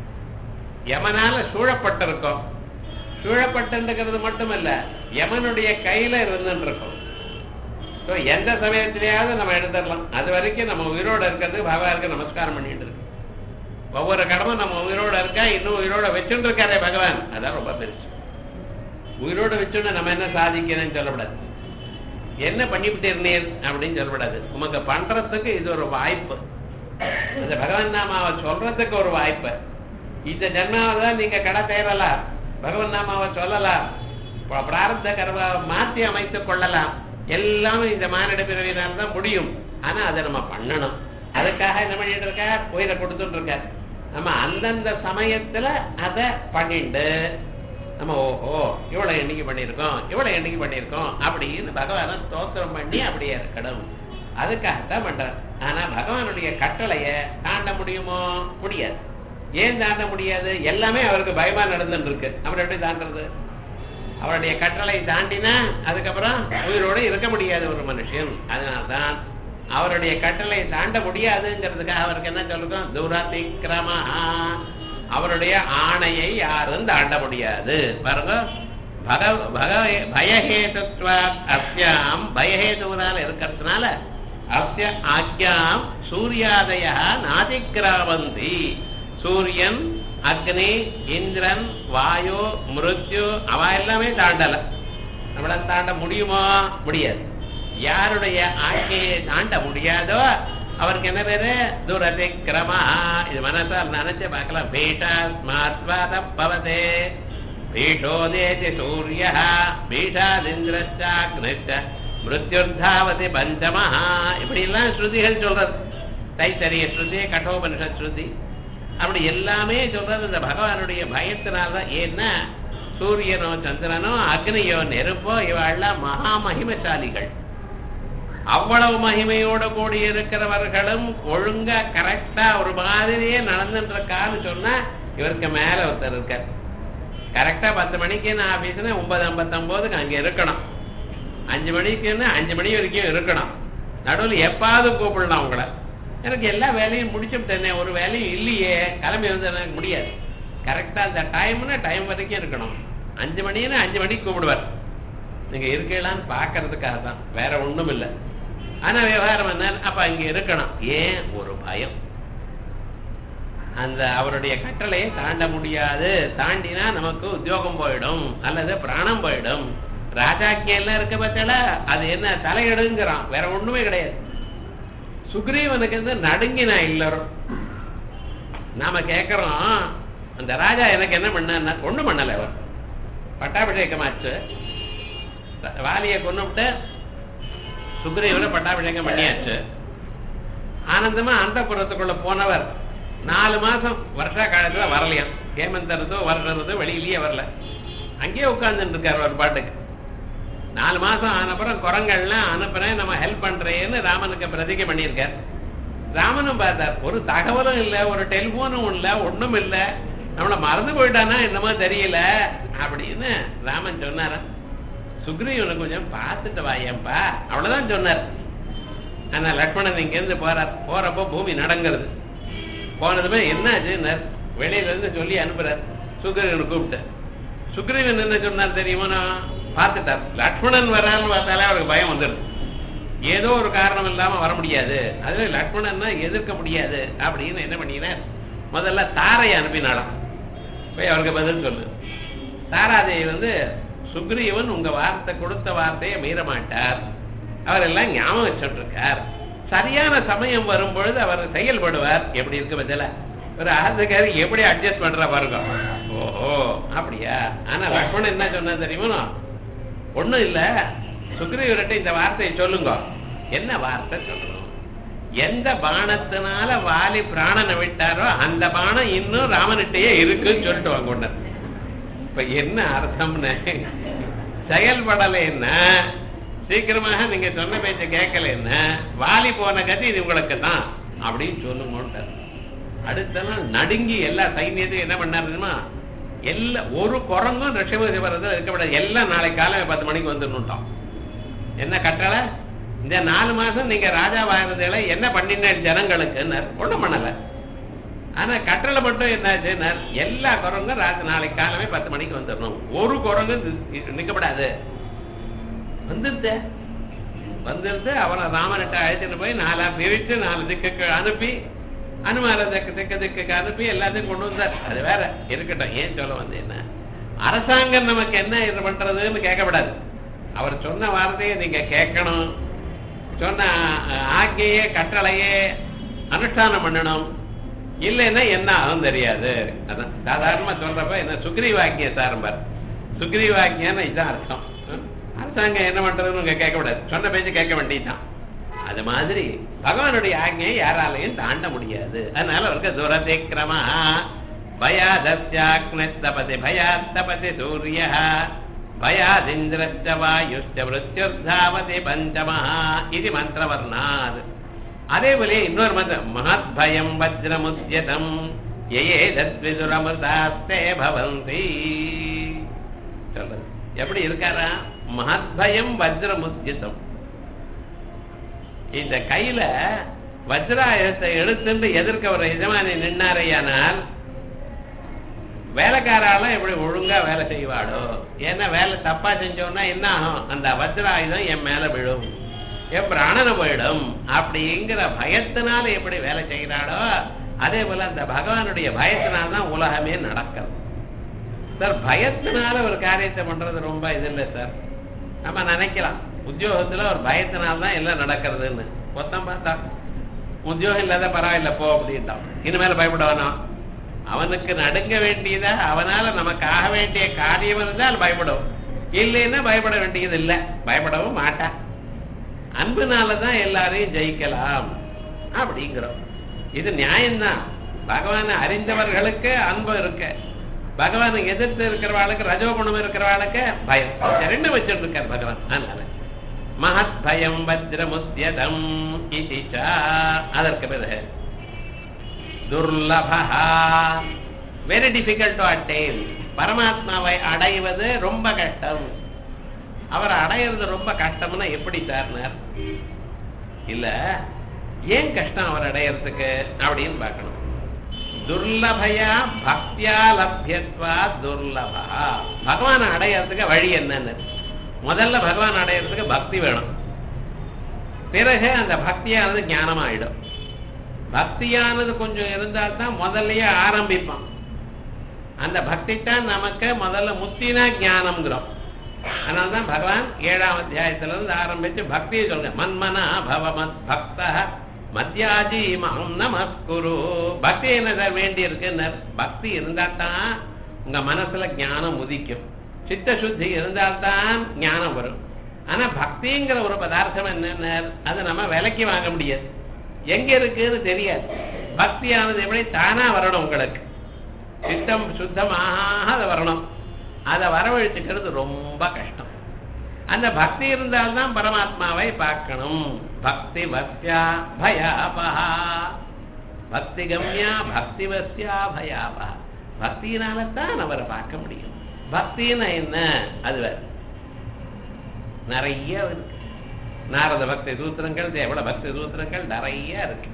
யமனால சூழப்பட்டிருக்கோம் சூழப்பட்டிருக்கிறது மட்டுமல்ல யமனுடைய கையில இருந்துட்டு இருக்கோம் ஸோ எந்த சமயத்திலேயாவது நம்ம எடுத்துடலாம் அது வரைக்கும் நம்ம உயிரோட இருக்கிறது பகவானுக்கு நமஸ்காரம் பண்ணிட்டு இருக்கு ஒவ்வொரு கடமும் நம்ம உயிரோட இருக்கா இன்னும் உயிரோட வச்சுட்டு இருக்காரே பகவான் அதான் ரொம்ப பெருசு உயிரோட வச்சுன்னு நம்ம என்ன சாதிக்கிறேன்னு சொல்லக்கூடாது என்ன பண்ணிவிட்டு இருந்தீர் அப்படின்னு சொல்லக்கூடாது உமக்கு பண்றதுக்கு இது ஒரு வாய்ப்பு இந்த பகவான் நாமாவை சொல்றதுக்கு ஒரு வாய்ப்பு இந்த ஜென்மாவை தான் நீங்க கடை தேரலாம் பகவான் நாமாவை சொல்லலாம் ப- பிராரப்த கர்மாவை மாற்றி அமைத்துக் கொள்ளலாம் எல்லாமே இந்த மானிட பிறவினால் தான் முடியும் ஆனா அதை நம்ம பண்ணணும் அதுக்காக என்ன பண்ணிட்டு இருக்கார் உயிரை கொடுத்துட்டு இருக்கார் நம்ம அந்தந்த சமயத்துல அதை பண்ணிட்டு நம்ம ஓஹோ இவ்வளவு எண்ணிக்கை பண்ணியிருக்கோம் இவ்வளவு எண்ணிக்கை பண்ணியிருக்கோம் அப்படின்னு பகவானை ஸ்தோத்திரம் பண்ணி அப்படியே இருக்கணும் அதுக்காகத்தான் பண்றார் ஆனா பகவானுடைய கட்டளைய தாண்ட முடியுமோ முடியாது ஏன் தாண்ட முடியாது எல்லாமே அவருக்கு பயமா நடந்துட்டு இருக்கு அவர் எப்படி தாண்டறது அவருடைய கட்டளை தாண்டினா அதுக்கப்புறம் உயிரோட இருக்க முடியாது ஒரு மனுஷன் அதனால்தான் அவருடைய கட்டளை தாண்ட முடியாதுங்கிறதுக்காக அவருக்கு என்ன சொல்லுறோம் துரதிக்கிரமா அவருடைய ஆணையை யாரும் தாண்ட முடியாது பாருங்க பக பக பயஹேதுத்வ அஸ்யாம் பயஹேதுவனால இருக்கிறதுனால அஸ்ய ஆக்யாம் சூர்யாதய நாதிக்கிராவந்தி சூரியன் அக்னி இந்திரன் வாயு மிருத்யு அவ எல்லாமே தாண்டல நம்மள தாண்ட முடியுமா முடியாது யாருடைய ஆட்சியை தாண்ட முடியாதோ அவருக்கு என்ன பேரு துரதிக்கிரமா இது மனசால் நினைச்சு பார்க்கலாம் பேட்டா ஸ்மார்த்வாத பவதே பீஷோதேதி சூரிய பீஷாதிந்திரச்சாக்னிச்ச மிருத்யுர்தாவதி பஞ்சமஹா இப்படி எல்லாம் ஸ்ருதிகள் சொல்றது தைத்தரிய ஸ்ருதி கட்டோபனிஷத் ஸ்ருதி அப்படி எல்லாமே சொல்றது இந்த பகவானுடைய பயத்தினால்தான் ஏன்னா சூரியனோ சந்திரனோ அக்னியோ நெருப்போ இவெல்லாம் மகா மகிமசாலிகள் அவ்வளவு மகிமையோட கூடி இருக்கிறவர்களும் ஒழுங்கா கரெக்டா ஒரு மாதிரியே நடந்துட்டு இருக்கான்னு சொன்னா இவருக்கு மேல ஒருத்தர் இருக்கார் கரெக்டா பத்து மணிக்கு நான் ஆபீஸ்னா ஒன்பது ஐம்பத்தொன்பதுக்கு அங்க இருக்கணும் அஞ்சு மணிக்குன்னா அஞ்சு மணி வரைக்கும் இருக்கணும் நடுவில் எப்பாவது கூப்பிடலாம் உங்களை எனக்கு எல்லா வேலையும் முடிச்சுட்டேனே ஒரு வேலையும் இல்லையே கிளம்பி வந்து எனக்கு முடியாது கரெக்டா அந்த டைம்னா டைம் வரைக்கும் இருக்கணும் அஞ்சு மணின்னா அஞ்சு மணிக்கு கூப்பிடுவார் நீங்க இருக்கலான்னு பாக்குறதுக்காக தான் வேற ஒண்ணும் இல்லை ஆனா விவகாரம் என்ன அப்ப அங்க இருக்கணும் ஏன் ஒரு பயம் அந்த அவருடைய கட்டளையை தாண்ட முடியாது தாண்டினா நமக்கு உத்தியோகம் போயிடும் அல்லது பிராணம் போயிடும் ராஜாக்கியம் எல்லாம் இருக்க பத்தில அது என்ன தலையெடுங்கிறான் வேற ஒண்ணுமே கிடையாது சுக்ரீவனுக்கு வந்து நடுங்கினா எல்லாரும் நாம கேட்கிறோம் அந்த ராஜா எனக்கு என்ன பண்ண ஒண்ணும் பண்ணல அவர் பட்டாபிஷேகமாச்சு வாலியை கொண்டுவிட்டு சுக்ரீவனை பட்டாபிஷேகம் பண்ணியாச்சு ஆனந்தமா அந்த புறத்துக்குள்ள போனவர் நாலு மாசம் வருஷா காலத்துல வரலையாம் ஹேமந்தரதோ வருடதோ வெளியிலேயே வரல அங்கேயே உட்கார்ந்துட்டு இருக்காரு ஒரு பாட்டுக்கு நாலு மாசம் ஆனப்புறம் குரங்கள்லாம் அனுப்புறேன் நம்ம ஹெல்ப் பண்றேன்னு ராமனுக்கு பிரதிகை பண்ணியிருக்கார் ராமனும் பார்த்தார் ஒரு தகவலும் இல்லை ஒரு டெலிபோனும் இல்ல ஒண்ணும் இல்ல நம்மள மறந்து போயிட்டானா என்னமோ தெரியல அப்படின்னு ராமன் சொன்னாரா சுக்ரீவனை கொஞ்சம் பார்த்துட்டு வாயேன்பா அவ்வளவுதான் சொன்னார் ஆனா லக்ஷ்மணன் இங்க இருந்து போறார் போறப்போ பூமி நடங்கிறது போனதுமே என்னாச்சு வெளியில இருந்து சொல்லி அனுப்புறார் சுக்ரீவனை கூப்பிட்டு சுக்ரீவன் என்ன சொன்னார் தெரியுமா பார்த்துட்டார் லக்ஷ்மணன் வரான்னு பார்த்தாலே அவருக்கு பயம் வந்துடுது ஏதோ ஒரு காரணம் இல்லாம வர முடியாது அதுல லக்ஷ்மணன் எதிர்க்க முடியாது அப்படின்னு என்ன பண்ணினார் முதல்ல தாரையை அனுப்பினாலாம் போய் அவருக்கு பதில் சொல்லு தாராதேவி வந்து சுக்ரீவன் உங்க வார்த்தை கொடுத்த வார்த்தையை மீற மாட்டார் அவர் எல்லாம் ஞாபகம் வச்சுட்டு இருக்கார் சரியான சமயம் வரும் பொழுது அவர் செயல்படுவார் எப்படி இருக்கு பத்தில ஒரு ஆசைக்காரி எப்படி அட்ஜஸ்ட் பண்ற பாருங்க ஓஹோ அப்படியா ஆனா லக்ஷ்மணன் என்ன சொன்னா தெரியுமா ஒண்ணும் இல்ல சுக்ரீவர்கிட்ட இந்த வார்த்தையை சொல்லுங்க என்ன வார்த்தை சொல்லணும் எந்த பானத்தினால வாலி பிராணனை விட்டாரோ அந்த பானம் இன்னும் ராமனிட்டையே இருக்குன்னு சொல்லிட்டு வாங்க கொண்டார் இப்ப என்ன அர்த்தம்னு செயல்படலைன்னா சீக்கிரமாக நீங்க சொன்ன பேச்ச கேட்கலன்னா வாலி போன கதி இது உங்களுக்கு தான் அப்படின்னு சொல்லுங்க அடுத்த நாள் நடுங்கி எல்லா சைன்யத்தையும் என்ன பண்ணாரு தெரியுமா எல்லா ஒரு குரங்கும் ரிஷபதி வர்றது இருக்கப்படாது எல்லாம் நாளைக்கு காலை பத்து மணிக்கு வந்துடணும்ட்டான் என்ன கட்டளை இந்த நாலு மாசம் நீங்க ராஜா வாழ்றதுல என்ன பண்ணின ஜனங்களுக்கு ஒண்ணும் பண்ணல ஆனா கட்டளை மட்டும் என்னாச்சு எல்லா குரங்கும் ராஜா நாளைக்கு காலமே பத்து மணிக்கு வந்துடணும் ஒரு குரங்கும் நிக்கப்படாது வந்துருத்த வந்துருந்து அவனை ராமனிட்ட அழைச்சிட்டு போய் நாலா பிரித்து நாலு திக்குக்கு அனுப்பி அனுமார திக்கு திக்கு திக்குக்கு அனுப்பி எல்லாத்தையும் கொண்டு வந்தார் அது வேற இருக்கட்டும் ஏன் சொல்ல வந்து என்ன அரசாங்கம் நமக்கு என்ன இது பண்றதுன்னு கேட்கப்படாது அவர் சொன்ன வார்த்தையை நீங்க கேட்கணும் சொன்ன ஆக்கையே கட்டளையே அனுஷ்டானம் பண்ணணும் இல்லைன்னா என்ன ஆகும் தெரியாது அதான் சாதாரணமா சொல்றப்ப என்ன சுக்ரீவாக்கிய சாரம்பார் சுக்ரீவாக்கியன்னு இதுதான் அர்த்தம் அரசாங்கம் என்ன பண்றதுன்னு கேட்கக்கூடாது சொன்ன பேச்சு கேட்க வேண்டியதுதான் அது மாதிரி பகவானுடைய ஆజ్ఞையை யாராலையும் தாண்ட முடியாது அதனால அவருக்கு துரதிக்கிரமா பயாதஸ்யாக்னஸ்தபதி பயாத்தபதி சூரிய பயாதிந்திரச்ச வாயுஷ்ட மிருத்யுர்தாவதி பஞ்சமா இது மந்திரவர்ணாத் அதே போல இன்னொரு மந்திரம் மகத் பயம் வஜ்ரமுத்யதம் ஏ தத்விதுரமதாஸ்தே பவந்தி சொல்றது எப்படி இருக்காரா மகத்பயம் வஜ்ரமுத்யுதம் இந்த கையில வஜ்ராயுதத்தை எடுத்துட்டு எதிர்க்க ஒரு எஜமானி நின்னாரையானால் வேலைக்காராலாம் எப்படி ஒழுங்கா வேலை செய்வாடோ ஏன்னா வேலை தப்பா செஞ்சோம்னா என்ன ஆகும் அந்த வஜ்ராயுதம் என் மேல விழும் என் பிராணனை போயிடும் அப்படிங்கிற பயத்தினால எப்படி வேலை செய்கிறாடோ அதே போல அந்த பகவானுடைய பயத்தினால்தான் உலகமே நடக்கிறது சார் பயத்தினால ஒரு காரியத்தை பண்றது ரொம்ப இது இல்லை சார் நம்ம நினைக்கலாம் உத்தியோகத்துல ஒரு பயத்தினால்தான் எல்லாம் நடக்கிறதுன்னு மொத்தம் பார்த்தா உத்தியோகம் இல்லாத பரவாயில்ல போ அப்படின்ட்டான் இனிமேல பயப்பட வேணாம் அவனுக்கு நடுங்க வேண்டியதா அவனால நமக்கு ஆக வேண்டிய காரியம் இருந்தால் பயப்படும் இல்லைன்னா பயப்பட வேண்டியது இல்லை பயப்படவும் மாட்டான் அன்புனாலதான் எல்லாரையும் ஜெயிக்கலாம் அப்படிங்கிறோம் இது நியாயம்தான் பகவானை அறிந்தவர்களுக்கு அன்பு இருக்கு பகவானை எதிர்த்து இருக்கிறவாளுக்கு ரஜோகுணம் இருக்கிறவாளுக்கு பயம் இந்த ரெண்டும் வச்சுட்டு இருக்கார் பகவான் அதனால மகத் பயம் வஜ்ரமுத்தியதம் இதிச்சா அதற்கு பிறகு துர்லபா வெரி டிஃபிகல்ட் டு அட்டைன் பரமாத்மாவை அடைவது ரொம்ப கஷ்டம் அவரை அடையிறது ரொம்ப கஷ்டம்னா எப்படி சார்னார் இல்ல ஏன் கஷ்டம் அவர் அடையறதுக்கு அப்படின்னு பார்க்கணும் துர்லபயா பக்தியா லப்யத்வா துர்லபா பகவானை அடையறதுக்கு வழி என்னன்னு முதல்ல பகவான் அடையறதுக்கு பக்தி வேணும் பிறகு அந்த பக்தியானது ஞானமாயிடும் பக்தியானது கொஞ்சம் இருந்தால் தான் முதல்லயே ஆரம்பிப்பான் அந்த பக்தி தான் நமக்கு முதல்ல முத்தினா ஞானம்ங்கிறோம் அதனால்தான் பகவான் ஏழாம் அத்தியாயத்துல இருந்து ஆரம்பிச்சு பக்தியை சொல்லுங்க மன்மனா பவமத் பக்த மத்தியாஜி மகம் நமஸ்குரு பக்தி என்ன சார் வேண்டி இருக்குன்னு பக்தி இருந்தா தான் உங்க மனசுல ஞானம் உதிக்கும் சித்த சுத்தி இருந்தால்தான் ஞானம் வரும் ஆனா பக்திங்கிற ஒரு பதார்த்தம் என்னன்னு அது நம்ம விலைக்கு வாங்க முடியாது எங்க இருக்குன்னு தெரியாது பக்தியானது எப்படி தானா வரணும் உங்களுக்கு சித்தம் சுத்தமாக அது வரணும் அதை வரவழைச்சுக்கிறது ரொம்ப கஷ்டம் அந்த பக்தி இருந்தால்தான் பரமாத்மாவை பார்க்கணும் பக்தி வசியா பயாபகா பக்தி கம்யா பக்தி வசியா பயாபகா பக்தியினால தான் அவரை பார்க்க முடியும் பக்தின்னா என்ன அது வேற நிறைய இருக்கு நாரத பக்தி சூத்திரங்கள் தேவட பக்தி சூத்திரங்கள் நிறைய இருக்கு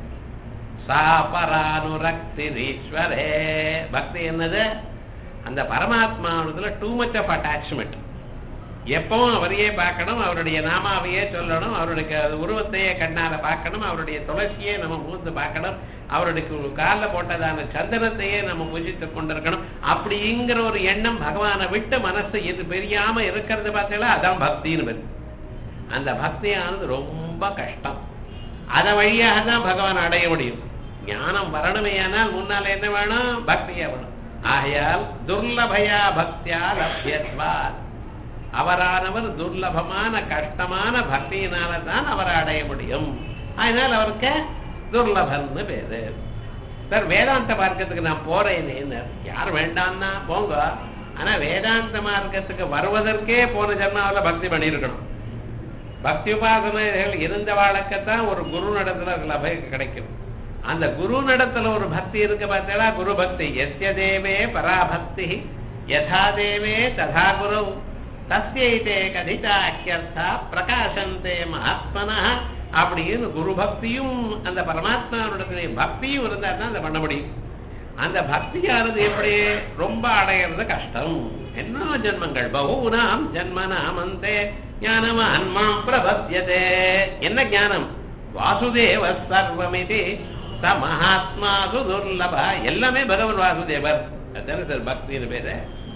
சாபரானுரக்திரீஸ்வரே பக்தி என்னது அந்த பரமாத்மாவுல டூ மச் ஆஃப் அட்டாச்மெண்ட் எப்பவும் அவரையே பார்க்கணும் அவருடைய நாமாவையே சொல்லணும் அவருடைய உருவத்தையே கண்ணால பார்க்கணும் அவருடைய துளசியே நம்ம மூந்து பார்க்கணும் அவருடைய காலில் போட்டதான சந்தனத்தையே நம்ம பூஜித்து கொண்டிருக்கணும் அப்படிங்கிற ஒரு எண்ணம் பகவானை விட்டு மனசு இது பெரியாம இருக்கிறது பார்த்தீங்களா அதான் பக்தின்னு பேரு அந்த பக்தியானது ரொம்ப கஷ்டம் அதை வழியாக தான் பகவான் அடைய முடியும் ஞானம் வரணுமேயானால் முன்னால என்ன வேணும் பக்தியா வேணும் ஆகையால் துர்லபயா பக்தியா லப்யத்வா அவரானவர் துர்லபமான கஷ்டமான பக்தியினால தான் அவரை அடைய முடியும் அதனால் அவருக்கு துர்லபன்னு பேரு சார் வேதாந்த மார்க்கத்துக்கு நான் போறேன்னு யார் வேண்டாம்னா போங்க ஆனா வேதாந்த மார்க்கத்துக்கு வருவதற்கே போன ஜென்மாவில் பக்தி பண்ணியிருக்கணும் பக்தி உபாசனைகள் இருந்த வாழ்க்கைத்தான் ஒரு குரு நடத்துல லபை கிடைக்கும் அந்த குரு நடத்துல ஒரு பக்தி இருக்கு பார்த்தா குரு பக்தி எஸ்ய தேவே பராபக்தி யதா தேவே ததா குரு தஸ்யைதே கதிதாக்கியர்த்தா பிரகாசந்தே மகாத்மனா அப்படின்னு குரு பக்தியும் அந்த பரமாத்மாவுடைய பக்தியும் இருந்தா தான் அதை பண்ண முடியும் அந்த பக்தியானது எப்படி ரொம்ப அடையிறது கஷ்டம் என்ன ஜென்மங்கள் பகூனாம் ஜன்மனாம் அந்தே ஞானம் அன்மாம் பிரபத்தியதே என்ன ஞானம் வாசுதேவ சர்வமிதி ச மகாத்மாசு துர்லப எல்லாமே பகவன் வாசுதேவர் அதுதானே சார் பக்தின்னு பேரு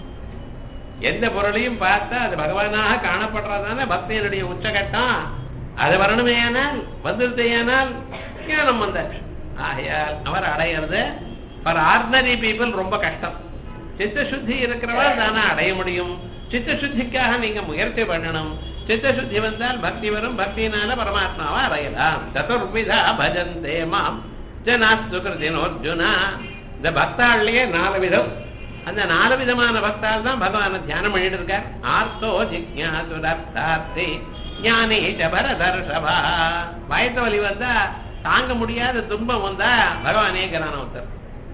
எந்த பொருளையும் பார்த்தா அது பகவானாக காணப்படுறதான பக்தியினுடைய உச்சகட்டம் அது வரணுமேயானால் வந்துருதேயானால் ஞானம் வந்தாச்சு ஆகையால் அவர் அடையிறது ஃபார் ஆர்டினரி பீப்புள் ரொம்ப கஷ்டம் சித்த சுத்தி இருக்கிறவா தானே அடைய முடியும் சித்த சுத்திக்காக நீங்க முயற்சி பண்ணணும் சித்த சுத்தி வந்தால் பக்தி வரும் பக்தியினால பரமாத்மாவை அடையலாம் சதுர்விதா பஜந்தே மாம் ஜனா சுகிருதின் அர்ஜுனா இந்த பக்தாள்லயே நாலு விதம் அந்த நாலு விதமான பக்தால் தான் பகவான தியானம் பண்ணிட்டு இருக்கார் ஆர்த்தோ ஜிக்ஞாசுரர்த்தார்த்தி ஞானி பரதர்ஷபா வயத்த வலி வந்தா தாங்க முடியாத துன்பம் வந்தா பகவானேங்கிறான ஒருத்தர்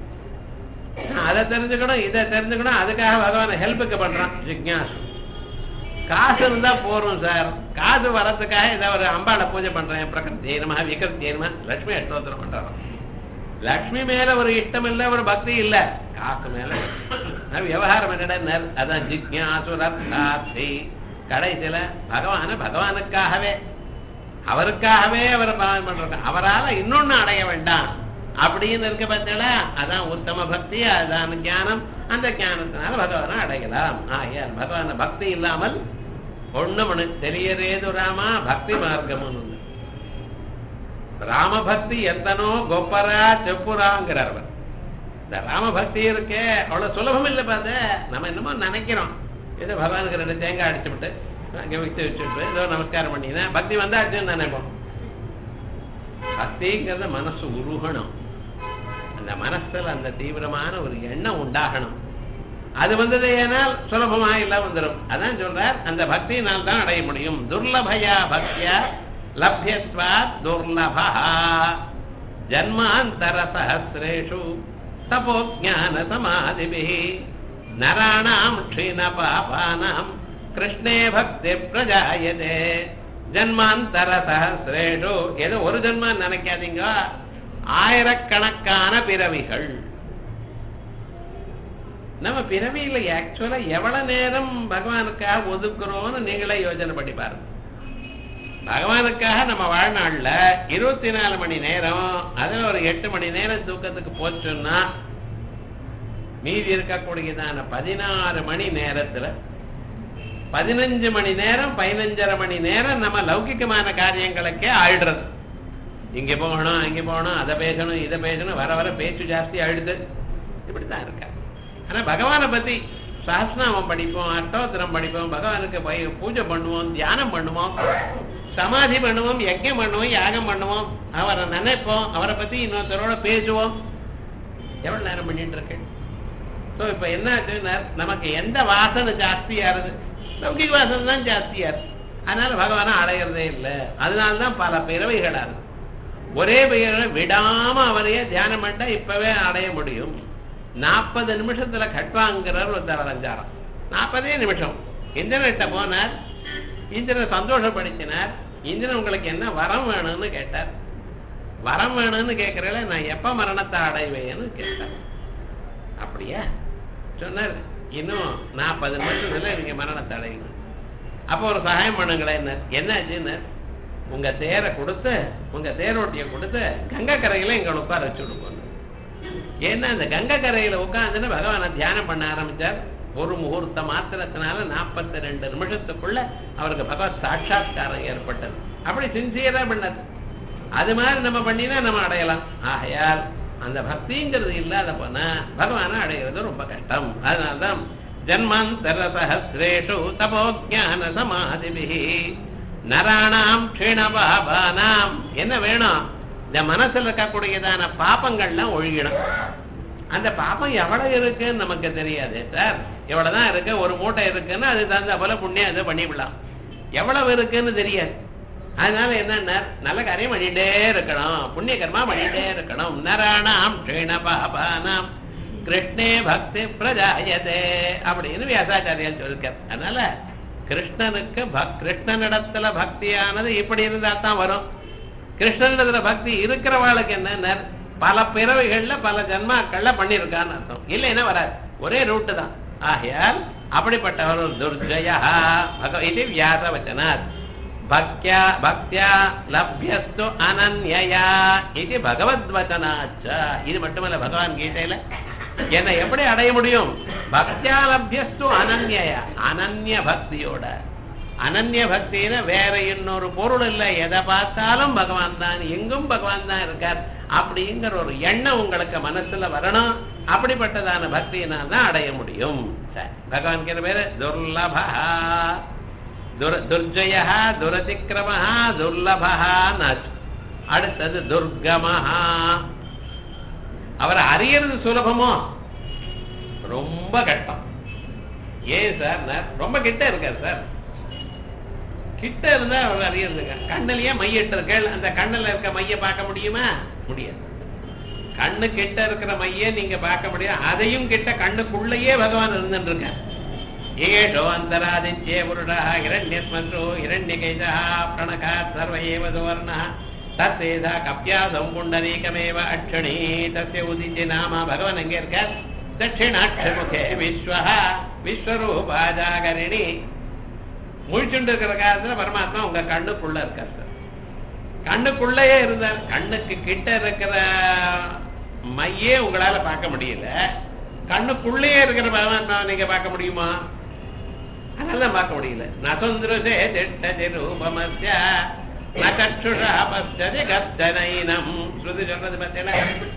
அதை தெரிஞ்சுக்கணும் இதை தெரிஞ்சுக்கணும் அதுக்காக பகவான ஹெல்ப்புக்கு பண்றான் ஜிக்ஞாசு காசு இருந்தா போறோம் சார் காசு வரதுக்காக ஏதாவது ஒரு அம்பாளை பூஜை பண்றேன் பிரகிருதி நம விகிருத்தி நம லட்சுமி அஷ்டோத்திரம் பண்றான் லக்ஷ்மி மேல ஒரு இஷ்டம் இல்ல ஒரு பக்தி இல்ல காசு மேல விவகாரம் என்னடா அதான் ஜிக்ஞாசுரி கடைசியில பகவான பகவானுக்காகவே அவருக்காகவே அவர் பாவம் பண்றாங்க அவரால இன்னொன்னு அடைய வேண்டாம் அப்படின்னு இருக்க பார்த்தீங்களா அதான் உத்தம பக்தி அதான் ஞானம் அந்த ஞானத்தினால பகவானை அடையலாம் ஆகையால் பகவான பக்தி இல்லாமல் ஒண்ணு மனு தெரியறேது ராமா பக்தி మార్గం ఉంది రామభక్తి ఎంతనో గొప్పరా చెప్పురా అంటారు இந்த ராமபக்தி இருக்கே அவ்வளவு சுலபம் இல்லை பாத நம்ம என்னமோ நினைக்கிறோம் ஏதோ பகவானுக்கு ரெண்டு தேங்காய் அடிச்சு விட்டு அங்கே வச்சு வச்சுட்டு ஏதோ நமஸ்காரம் பண்ணினா பக்தி வந்தாச்சுன்னு நினைப்போம் பக்திங்கிறத மனசு உருகணும் அந்த மனசுல அந்த தீவிரமான ஒரு எண்ணம் உண்டாகணும் அது வந்தது ஏனால் சுலபமா இல்ல வந்துடும் அதான் சொல்றார் அந்த பக்தியினால் தான் அடைய முடியும் துர்லபயா பக்தியா லப்யத்வா துர்லபா ஜன்மாந்தர சஹசிரேஷு தபோ ஞான சமாதிபி நராணாம் க்ஷீண பாபானாம் கிருஷ்ணே பக்தி பிரஜாயதே ஜன்மாந்தர சஹசிரேஷு ஏதோ ஒரு ஜென்மம் நினைக்காதீங்க ஆயிரக்கணக்கான பிறவிகள் நம்ம பிறவியில ஆக்சுவலா எவ்வளவு நேரம் பகவானுக்காக ஒதுக்குறோம்னு நீங்களே யோசனை பண்ணி பாருங்க பகவானுக்காக நம்ம வாழ்நாள்ல இருபத்தி நாலு மணி நேரம் அதுல ஒரு எட்டு மணி நேரம் தூக்கத்துக்கு போச்சோம்னா மீதி இருக்கக்கூடியதான பதினாறு மணி நேரத்துல பதினஞ்சு மணி நேரம் பதினஞ்சரை மணி நேரம் நம்ம லௌகிகமான காரியங்களுக்கே ஆயிடுறது இங்க போகணும் அங்க போகணும் அதை பேசணும் இதை பேசணும் வர வர பேச்சு ஜாஸ்தி ஆயிடுது இப்படித்தான் இருக்கா ஆனா பகவானை பத்தி சாஸ்திரநாமம் படிப்போம் அஷ்டோத்திரம் படிப்போம் பகவானுக்கு பய- பூஜை பண்ணுவோம் தியானம் பண்ணுவோம் சமாதி பண்ணுவோம் யஜ்யம் பண்ணுவோம் யாகம் பண்ணுவோம் அவரை நினைப்போம் அவரை பத்தி இன்னொருத்தரோட பேசுவோம் எவ்வளவு நேரம் பண்ணிட்டு இருக்கேன் ஸோ இப்போ என்ன ஆச்சுன்னா நமக்கு எந்த வாசனை ஜாஸ்தியா இருக்கு லௌகிக வாசனை தான் ஜாஸ்தியா இருக்கு அதனால பகவானை அடையிறதே இல்லை அதனால தான் பல பிறவைகளா இருக்கு ஒரே பெயரை விடாம அவரையே தியானம் பண்ணா இப்பவே அடைய முடியும் நாற்பது நிமிஷத்துல கட்வாங்கிறார் ஒருத்தர் அடைஞ்சாராம் நாற்பதே நிமிஷம் இந்திரன்கிட்ட போனார் இந்திரன் சந்தோஷப்படுத்தினார் இந்திரன் உங்களுக்கு என்ன வரம் வேணும்னு கேட்டார் வரம் வேணும்னு கேட்கறல நான் எப்ப மரணத்தை அடைவேன்னு கேட்டார் அப்படியா சொன்னார் இன்னும் நாற்பது நிமிஷத்துல நீங்க மரணத்தை அடையணும் அப்போ ஒரு சகாயம் பண்ணுங்களேன் என்னாச்சுன்னு உங்க தேரை கொடுத்து உங்க தேரோட்டியை கொடுத்து கங்கை கரையில எங்களை உட்கார வச்சு விடுங்க ஏன்னா அந்த கங்கை கரையில உட்காந்துன்னு பகவானை தியானம் பண்ண ஆரம்பிச்சார் ஒரு முகூர்த்த மாத்திரத்தினால நாற்பத்தி ரெண்டு நிமிஷத்துக்குள்ள அவருக்கு பகவத் சாட்சா்காரம் ஏற்பட்டது அப்படி சின்சியரா பண்ணது அது மாதிரி நம்ம பண்ணினா நம்ம அடையலாம் ஆகையால் அந்த பக்திங்கிறது இல்லாத போனா பகவானை அடைகிறது ரொம்ப கஷ்டம் அதனால்தான் ஜன்மாந்தர சஹசிரேஷு தபோ ஞான சமாதிபிஹி நராணாம் க்ஷீணபாபானாம் என்ன வேணும் இந்த மனசுல இருக்கக்கூடியதான பாப்பங்கள்லாம் ஒழுகிடும் அந்த பாப்பம் எவ்வளவு இருக்குன்னு நமக்கு தெரியாது சார் எவ்வளவுதான் இருக்கு ஒரு மூட்டை இருக்குன்னு அது தகுந்த போல புண்ணியம் அதை பண்ணிவிடலாம் எவ்வளவு இருக்குன்னு தெரியாது அதனால என்னன்னா நல்ல காரியம் பண்ணிட்டே இருக்கணும் புண்ணிய கர்மா பண்ணிட்டே இருக்கணும் நராணாம் க்ஷீண பாபானாம் கிருஷ்ணே பக்தி பிரஜாயதே அப்படின்னு வியாசாச்சாரியர் சொல்லிருக்கார் அதனால கிருஷ்ணனுக்கு பக் கிருஷ்ணனிடத்துல பக்தியானது இப்படி இருந்தா தான் வரும் கிருஷ்ணனிடத்துல பக்தி இருக்கிறவாளுக்கு என்ன பல பிறவைகள்ல பல ஜன்மாக்கள்ல பண்ணியிருக்கான்னு அர்த்தம் இல்லைன்னா வராது ஒரே ரூட்டு தான் ஆகையால் அப்படிப்பட்டவர் ஒரு துர்ஜயா பக இது வியாச வச்சனாத் பக்தியா பக்தியா லப்யஸ்து அனன்யயா இது பகவத்வச்சனாச்ச இது மட்டுமல்ல பகவான் கீதையில என்னை எப்படி அடைய முடியும் பக்தியா லப்யஸ்து அனன்யயா அனன்ய பக்தியோட அனன்ய பக்தின்னு வேற இன்னொரு பொருள் இல்லை எதை பார்த்தாலும் பகவான் தான் எங்கும் பகவான் தான் இருக்கார் அப்படிங்கிற ஒரு எண்ணம் உங்களுக்கு மனசுல வரணும் அப்படிப்பட்டதான பக்தியினால் தான் அடைய முடியும் சரி பகவான் பேரு துர்லபா துர் துர்ஜய துரதிக்கிரம துர்லபா நாச்சு அடுத்தது துர்கமஹா அவரை அறியறது சுலபமோ ரொம்ப கஷ்டம் ஏன் சார் நான் ரொம்ப கிட்ட இருக்கார் சார் கிட்ட இருந்தா அவர் அறியறதுங்க கண்ணிலேயே மையிட்டு இருக்கேள் அந்த கண்ணுல இருக்க மைய பார்க்க முடியுமா முடியாது கண்ணு கிட்ட இருக்கிற மைய நீங்க பார்க்க முடியாது அதையும் கிட்ட கண்ணுக்குள்ளேயே பகவான் இருந்துட்டு இருக்க ஏஷோ அந்தராதித்யே புருடா இரண்யஸ்மன்சோ இரண்யகைஜா பிரணகா சர்வ ஏவ சுவர்ணா தத்தேதா கப்யாசம் புண்டரீகமேவ அக்ஷணி தஸ்ய உதித்தி நாம பகவான் எங்க இருக்கார் தட்சிணாட்சமுகே விஸ்வஹா விஸ்வரூபா ஜாகரிணி முழிச்சுண்டு இருக்கிற காலத்துல பரமாத்மா உங்க கண்ணுக்குள்ள இருக்கார் சார் கண்ணுக்குள்ளேயே இருந்தார் கண்ணுக்கு கிட்ட இருக்கிற மையே உங்களால பார்க்க முடியல கண்ணுக்குள்ளேயே இருக்கிற பரமாத்மாவை நீங்க பார்க்க முடியுமா அதெல்லாம் பார்க்க முடியல நசுந்திரசே திட்ட ரூபமஸ்ய நச்சுஷா பஸ்தி கத்தனைனம் ஸ்ருதி சொல்றது பார்த்தீங்கன்னா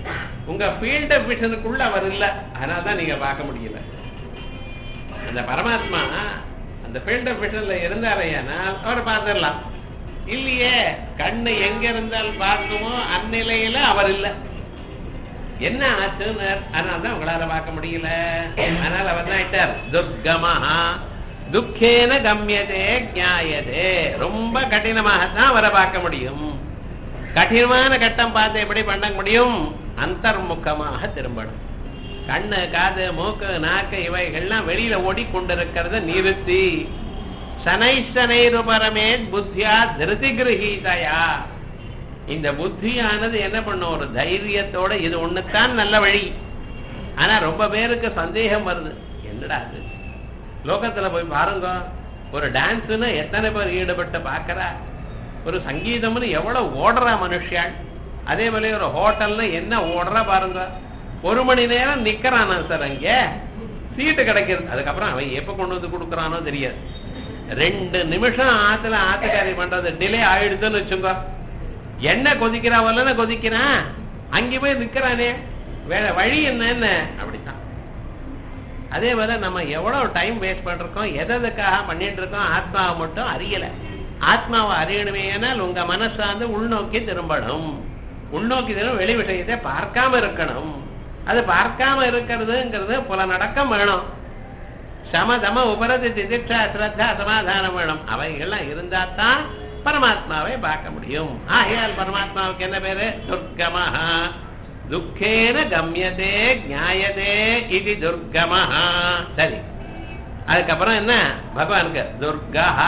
உங்க ஃபீல்ட் ஆஃப் விஷனுக்குள்ள அவர் இல்ல அதனால தான் நீங்க பார்க்க முடியல அந்த பரமாத்மா அந்த ஃபீல்ட் ஆஃப் விஷன்ல இருந்தாரையானால் அவரை பார்த்துடலாம் இல்லையே கண்ணு எங்க இருந்தால் பார்க்குமோ அந்நிலையில அவர் இல்ல என்ன ஆச்சுன்னு அதனால தான் உங்களால பார்க்க முடியல அதனால அவர் தான் ஆயிட்டார் துர்கமஹா துக்கேன கம்யதே ஞாயதே ரொம்ப கடினமாக தான் அவரை பார்க்க முடியும் கடினமான கட்டம் பார்த்து எப்படி பண்ண முடியும் அந்தர்முகமாக திரும்பணும் கண்ணு காது மூக்கு நாக்கு இவைகள்லாம் வெளியில ஓடி கொண்டிருக்கிறத நிறுத்தி சனை சனைருபரமே புத்தியா திருதி கிரகீதையா இந்த புத்தியானது என்ன பண்ணும் ஒரு தைரியத்தோட இது ஒண்ணுதான் நல்ல வழி ஆனா ரொம்ப பேருக்கு சந்தேகம் வருது என்னடா அது லோகத்துல போய் பாருங்க ஒரு டான்ஸ்னு எத்தனை பேர் ஈடுபட்டு பார்க்கறா ஒரு சங்கீதம்னு எவ்வளவு ஓடுறா மனுஷியாள் அதே போல ஒரு ஹோட்டல்ல என்ன ஓடுறா பாருங்க ஒரு மணி நேரம் நிக்கிறானா சார் அங்க சீட்டு கிடைக்கிறது அதுக்கப்புறம் அவன் எப்ப கொண்டு வந்து கொடுக்குறானோ தெரியாது ரெண்டு நிமிஷம் ஆத்துல ஆத்துக்காரி பண்றது டிலே ஆயிடுதுன்னு வச்சுங்க என்ன கொதிக்கிறாவல்லன்னு கொதிக்கிறான் அங்கே போய் நிக்கிறானே வேற வழி என்ன என்ன அப்படித்தான் அதே போல நம்ம எவ்வளவு டைம் வேஸ்ட் பண்றோம் எதற்காக பண்ணிட்டு இருக்கோம் ஆத்மாவை மட்டும் அறியல ஆத்மாவை அறியணுமே ஆனால் உங்க மனசாந்து உள்நோக்கி திரும்பணும் உள்நோக்கி திரும்ப வெளி விஷயத்தை பார்க்காம இருக்கணும் அது பார்க்காம இருக்கிறதுங்கிறது புல நடக்கம் வேணும் சமதம உபரதி திதிக்ஷா ஸ்ரத்தா சமாதானம் வேணும் அவைகள்லாம் இருந்தா தான் பரமாத்மாவை பார்க்க முடியும் ஆகையால் பரமாத்மாவுக்கு என்ன பேரு துர்கமஹா துக்கேன கம்யதே ஞாயதே இது துர்கமஹா சரி அதுக்கப்புறம் என்ன பகவானுக்கு துர்கஹா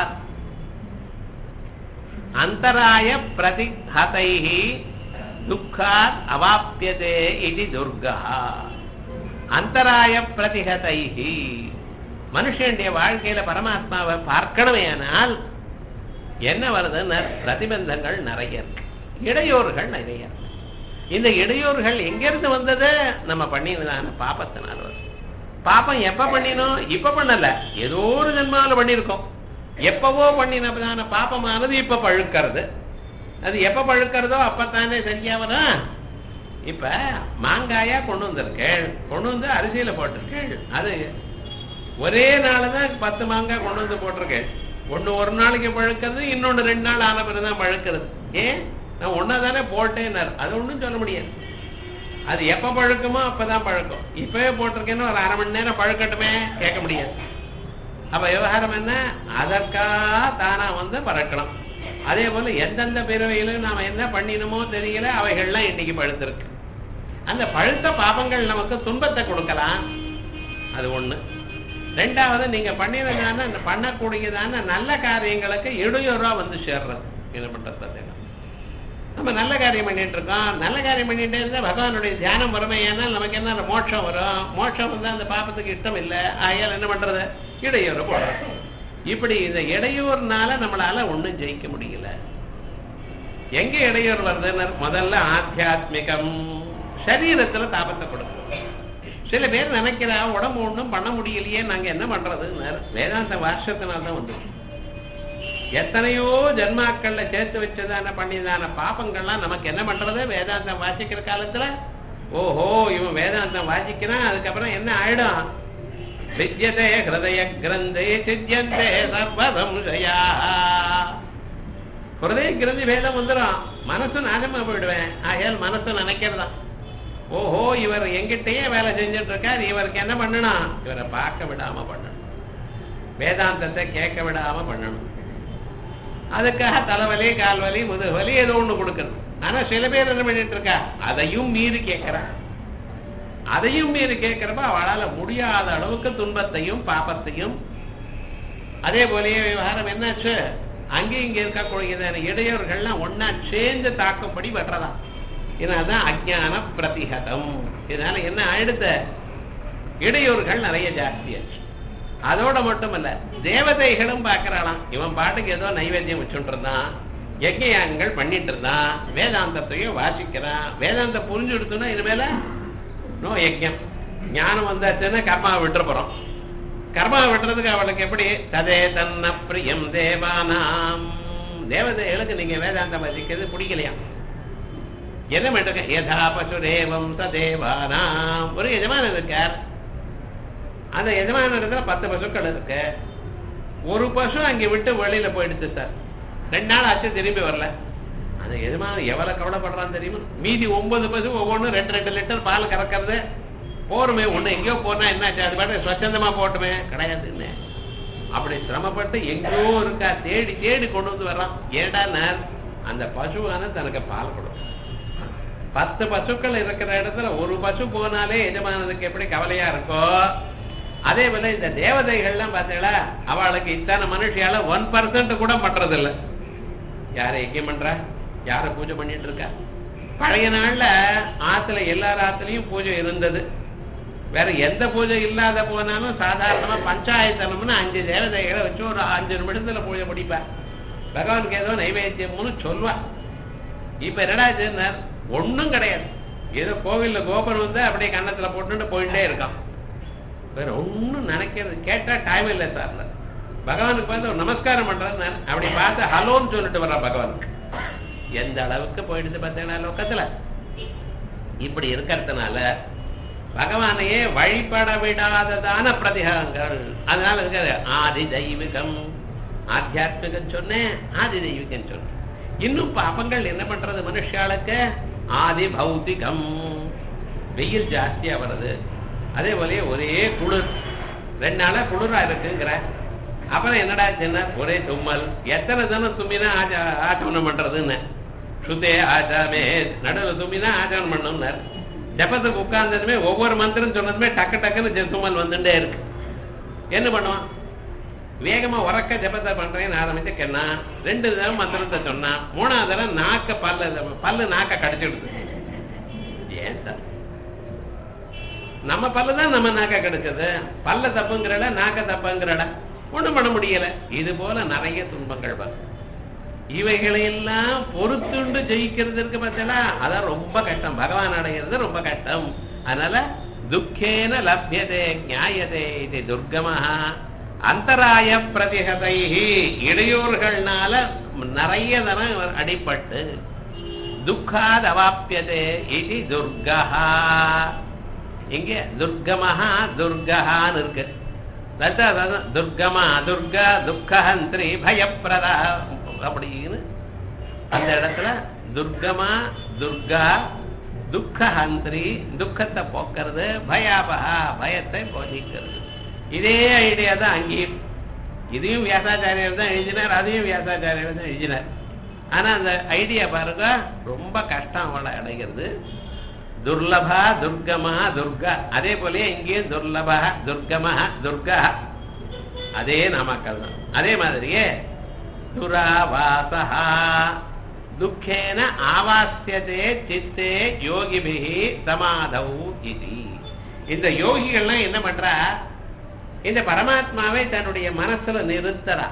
அந்தராய பிரதிஹதை துக்காத் அவாப்பியதே இது துர்கஹா அந்தராய பிரதிஹதை மனுஷனுடைய வாழ்க்கையில பரமாத்மாவை பார்க்கணுமே ஆனால் என்ன வருதுன்னு பிரதிபந்தங்கள் நிறைய இருக்கு இடையூறுகள் நிறைய இருக்கு இந்த இடையூறுகள் எங்கிருந்து வந்தது நம்ம பண்ணினதான பாப்பத்தினால வருது பாப்பம் எப்ப பண்ணினோம் இப்ப பண்ணல ஏதோ ஒரு ஜென்மாவில் பண்ணியிருக்கோம் எப்பவோ பண்ணினதான பாப்பமானது இப்ப பழுக்கிறது அது எப்ப பழுக்கிறதோ அப்பத்தானே சரியா வரும் இப்ப மாங்காயா கொண்டு வந்திருக்கேள் கொண்டு வந்து அரிசியில போட்டிருக்கேள் அது ஒரே நாள் தான் பத்து மாங்காய் கொண்டு வந்து போட்டிருக்கேன் ஒண்ணு ஒரு நாளைக்கு பழுக்கிறது இன்னொன்னு ரெண்டு நாள் ஆன பிறகுதான் பழுக்கிறது ஏன் நான் ஒன்னா தானே போட்டேன்னாரு அது ஒண்ணும் சொல்ல முடியாது அது எப்ப பழுக்குமோ அப்பதான் பழுக்கும் இப்பவே போட்டிருக்கேன்னு ஒரு அரை மணி நேரம் பழுக்கட்டுமே கேட்க முடியாது அப்ப விவகாரம் என்ன அதற்காக தானா வந்து பறக்கணும் அதே போல எந்தெந்த பிறவையிலும் நாம என்ன பண்ணினோமோ தெரியல அவைகள்லாம் இன்னைக்கு பழுத்திருக்கு அந்த பழுத்த பாபங்கள் நமக்கு துன்பத்தை கொடுக்கலாம் அது ஒண்ணு ரெண்டாவது நீங்க பண்ணினதான பண்ணக்கூடியதான நல்ல காரியங்களுக்கு இடையூறா வந்து சேர்றது இது பண்றது பார்த்தீங்கன்னா நம்ம நல்ல காரியம் பண்ணிட்டு இருக்கோம் நல்ல காரியம் பண்ணிட்டே இருந்தா பகவானுடைய தியானம் வறுமையானால் நமக்கு என்ன மோட்சம் வரும் மோட்சம் வந்து அந்த பாப்பத்துக்கு இஷ்டம் இல்லை ஆகையால் என்ன பண்றது இடையூறு போடுறது இப்படி இந்த இடையூறுனால நம்மளால ஒண்ணும் ஜெயிக்க முடியல எங்க இடையூறு வருதுன்னு முதல்ல ஆத்தியாத்மிகம் சரீரத்துல தாபத்தை கொடுக்கும் சில பேர் நினைக்கிறா உடம்பு ஒண்ணும் பண்ண முடியலையே நாங்க என்ன பண்றதுன்னு வேதாந்த வருஷத்தினால தான் வந்து எத்தனையோ ஜென்மாக்கள்ல சேர்த்து வச்சதான பண்ணியதான பாப்பங்கள்லாம் நமக்கு என்ன பண்றது வேதாந்தம் வாசிக்கிற காலத்துல ஓஹோ இவன் வேதாந்தம் வாசிக்கிறான் அதுக்கப்புறம் என்ன ஆயிடும் வித்யதே ஹிருதய கிரந்தே சித்தியந்தே சர்வசம்சயா ஹிருதய கிரந்தி வேதம் வந்துடும் மனசு நாசமா போயிடுவேன் ஆகையால் மனசு நினைக்கிறதா ஓஹோ இவர் எங்கிட்டயே வேலை செஞ்சுட்டு இருக்கார் இவருக்கு என்ன பண்ணணும் இவரை பார்க்க விடாம பண்ணணும் வேதாந்தத்தை கேட்க விடாம பண்ணணும் அதுக்காக தலைவலி கால்வலி முதுகுவலி ஏதோ ஒண்ணு கொடுக்கணும் ஆனா சில பேர் என்ன பண்ணிட்டு இருக்கா அதையும் மீறி கேட்கிறா அதையும் மீறி கேட்கிறப்ப அவளால முடியாத அளவுக்கு துன்பத்தையும் பாப்பத்தையும் அதே போலயே விவகாரம் என்னாச்சு அங்கேயும் இங்க இருக்கக்கூடியதான இடையூறுகள்லாம் ஒன்னா சேர்ந்து தாக்கும்படி வர்றதா இதனால்தான் அஜான பிரதிகதம் இதனால என்ன ஆயிடுத்த இடையூறுகள் நிறைய ஜாஸ்தியாச்சு அதோட மட்டும் இல்ல தேவதைகளும் பார்க்கறாளாம் இவன் பாட்டுக்கு ஏதோ நைவேத்தியம் வச்சுட்டு இருந்தான் யஜ்யாங்கள் பண்ணிட்டு இருந்தான் வேதாந்தத்தையும் வாசிக்கிறான் வேதாந்தம் புரிஞ்சு எடுத்தோம்னா இனிமேல நோ யஜ்யம் ஞானம் வந்தாச்சுன்னா கர்மாவை விட்டுற போறோம் கர்மாவை விட்டுறதுக்கு அவளுக்கு எப்படி ததே தன்ன பிரியம் தேவானாம் தேவதைகளுக்கு நீங்க வேதாந்தம் வாசிக்கிறது பிடிக்கலையா என்ன பண்ணிருக்க யதா பசுரேவம் சதேவானாம் ஒரு எஜமானன் இருக்கார் அந்த எஜமான இடத்துல பத்து பசுக்கள் இருக்கு ஒரு பசு அங்கே விட்டு வெளியில போயிடுச்சு சார் ரெண்டு நாள் ஆச்சு திரும்பி வரல அந்த எஜமானன் எவ்வளவு கவலைப்படுறான்னு தெரியுமா மீதி ஒன்பது பசு ஒவ்வொன்றும் ரெண்டு ரெண்டு லிட்டர் பால் கறக்கிறது போருமே ஒண்ணு எங்கேயோ போனா என்னாச்சு அது பாட்டு ஸ்வச்சந்தமா போட்டுமே கிடையாதுன்னு அப்படி சிரமப்பட்டு எங்கேயோ இருக்கா தேடி தேடி கொண்டு வந்து வர்றான் ஏடா அந்த பசுவான தனக்கு பால் கொடுக்கும் பத்து பசுக்கள் இருக்கிற இடத்துல ஒரு பசு போனாலே எஜமானதுக்கு எப்படி கவலையா இருக்கோ அதே போல இந்த தேவதைகள்லாம் பார்த்தீங்களா அவளுக்கு இத்தனை மனுஷியால ஒன் பர்சன்ட் கூட பண்றது இல்ல யாரை ஐக்கியம் பண்றா யார பூஜை பண்ணிட்டு இருக்கா பழைய நாள்ல ஆத்துல எல்லார் ஆத்துலயும் பூஜை இருந்தது வேற எந்த பூஜை இல்லாத போனாலும் சாதாரணமா பஞ்சாயத்தனம்னு அஞ்சு தேவதைகளை வச்சு ஒரு அஞ்சு நிமிடத்துல பூஜை முடிப்பா பகவானுக்கு ஏதோ நைவேத்தியம்னு சொல்வா இப்ப என்னடா இதுன்னா ஒண்ணும் கிடையாது ஏதோ கோவில்ல கோபுரம் வந்து அப்படியே கன்னத்துல போட்டுட்டு போயிட்டே இருக்கான் வேற ஒண்ணும் நினைக்கிறது கேட்டா டைம் இல்லை சார் பகவானுக்கு பார்த்து ஒரு நமஸ்காரம் பண்றேன் நான் அப்படி பார்த்து ஹலோன்னு சொல்லிட்டு வர்றான் பகவானுக்கு எந்த அளவுக்கு போயிடுது பார்த்தீங்கன்னா லோக்கத்துல இப்படி இருக்கிறதுனால பகவானையே வழிபட விடாததான பிரதிகாரங்கள் அதனால இருக்காது ஆதி தெய்வீகம் ஆத்தியாத்மிகம் சொன்னேன் ஆதி தெய்வீகம் சொன்னேன் இன்னும் பாப்பங்கள் என்ன பண்றது மனுஷாளுக்கு ஆதி பௌத்திகம் வெயில் ஜாஸ்தியா வருது அதே போலயே ஒரே குளிர் ரெண்டு நாளா குளிரா இருக்குங்கிற அப்புறம் என்னடா சின்ன ஒரே தும்மல் எத்தனை தினம் தும்மினா ஆச்சா ஆச்சமனம் பண்றதுன்னு சுத்தே ஆச்சாமே நடுவில் தும்மினா ஆச்சமனம் பண்ணணும்னார் ஜபத்துக்கு உட்கார்ந்ததுமே ஒவ்வொரு மந்திரம் சொன்னதுமே டக்கு டக்குன்னு தும்மல் வந்துட்டே இருக்கு என்ன பண்ணுவான் வேகமா உறக்க ஜபத்தை பண்றேன்னு ஆரம்பிச்சு கேனா ரெண்டு தடவை மந்திரத்தை சொன்னான் மூணாவது தடவை நாக்க பல்ல பல்லு நாக்க கடிச்சிடுது ஏன் சார் நம்ம பல்லு தான் நம்ம நாக்க கிடைச்சது பல்ல தப்புங்கிறட நாக்க தப்புங்கிறட ஒண்ணும் பண்ண முடியல இது போல நிறைய துன்பங்கள் வரும் இவைகளையெல்லாம் பொறுத்துண்டு ஜெயிக்கிறது இருக்கு பார்த்தீங்களா அதான் ரொம்ப கஷ்டம் பகவான் அடைகிறது ரொம்ப கஷ்டம் அதனால துக்கேன லப்யதே ஞாயதே இது துர்கமஹா அந்தராய பிரதிகதை இடையூறுகள்னால நிறைய தனம் அடிபட்டு துக்காத் அவாப்பியதே இது துர்கஹா இங்க துர்கமஹா துர்கஹான்னு இருக்கு அதான் துர்கமா துர்கா துக்கஹந்திரி பயப்பிரதா அப்படின்னு அந்த இடத்துல துர்கமா துர்கா துக்கஹந்திரி துக்கத்தை போக்குறது பயாபகா பயத்தை போதிக்கிறது இதே ஐடியா தான் அங்கேயும் இதையும் வியாசாச்சாரியர் தான் எழுதினார் அதையும் வியாசாச்சாரியர் தான் எழுதினார் ஆனா அந்த ஐடியா பாருங்க ரொம்ப கஷ்டம் அவளை அடைகிறது துர்லபா துர்கமா துர்கா அதே போல இங்கேயும் துர்லபா துர்கமா துர்கா அதே நாமக்கல் தான் அதே மாதிரியே துராவாசா துக்கேன ஆவாசியதே சித்தே யோகிபிகி சமாதௌ இது இந்த யோகிகள்லாம் என்ன பண்றா இந்த பரமாத்மாவை தன்னுடைய மனசுல நிறுத்தறா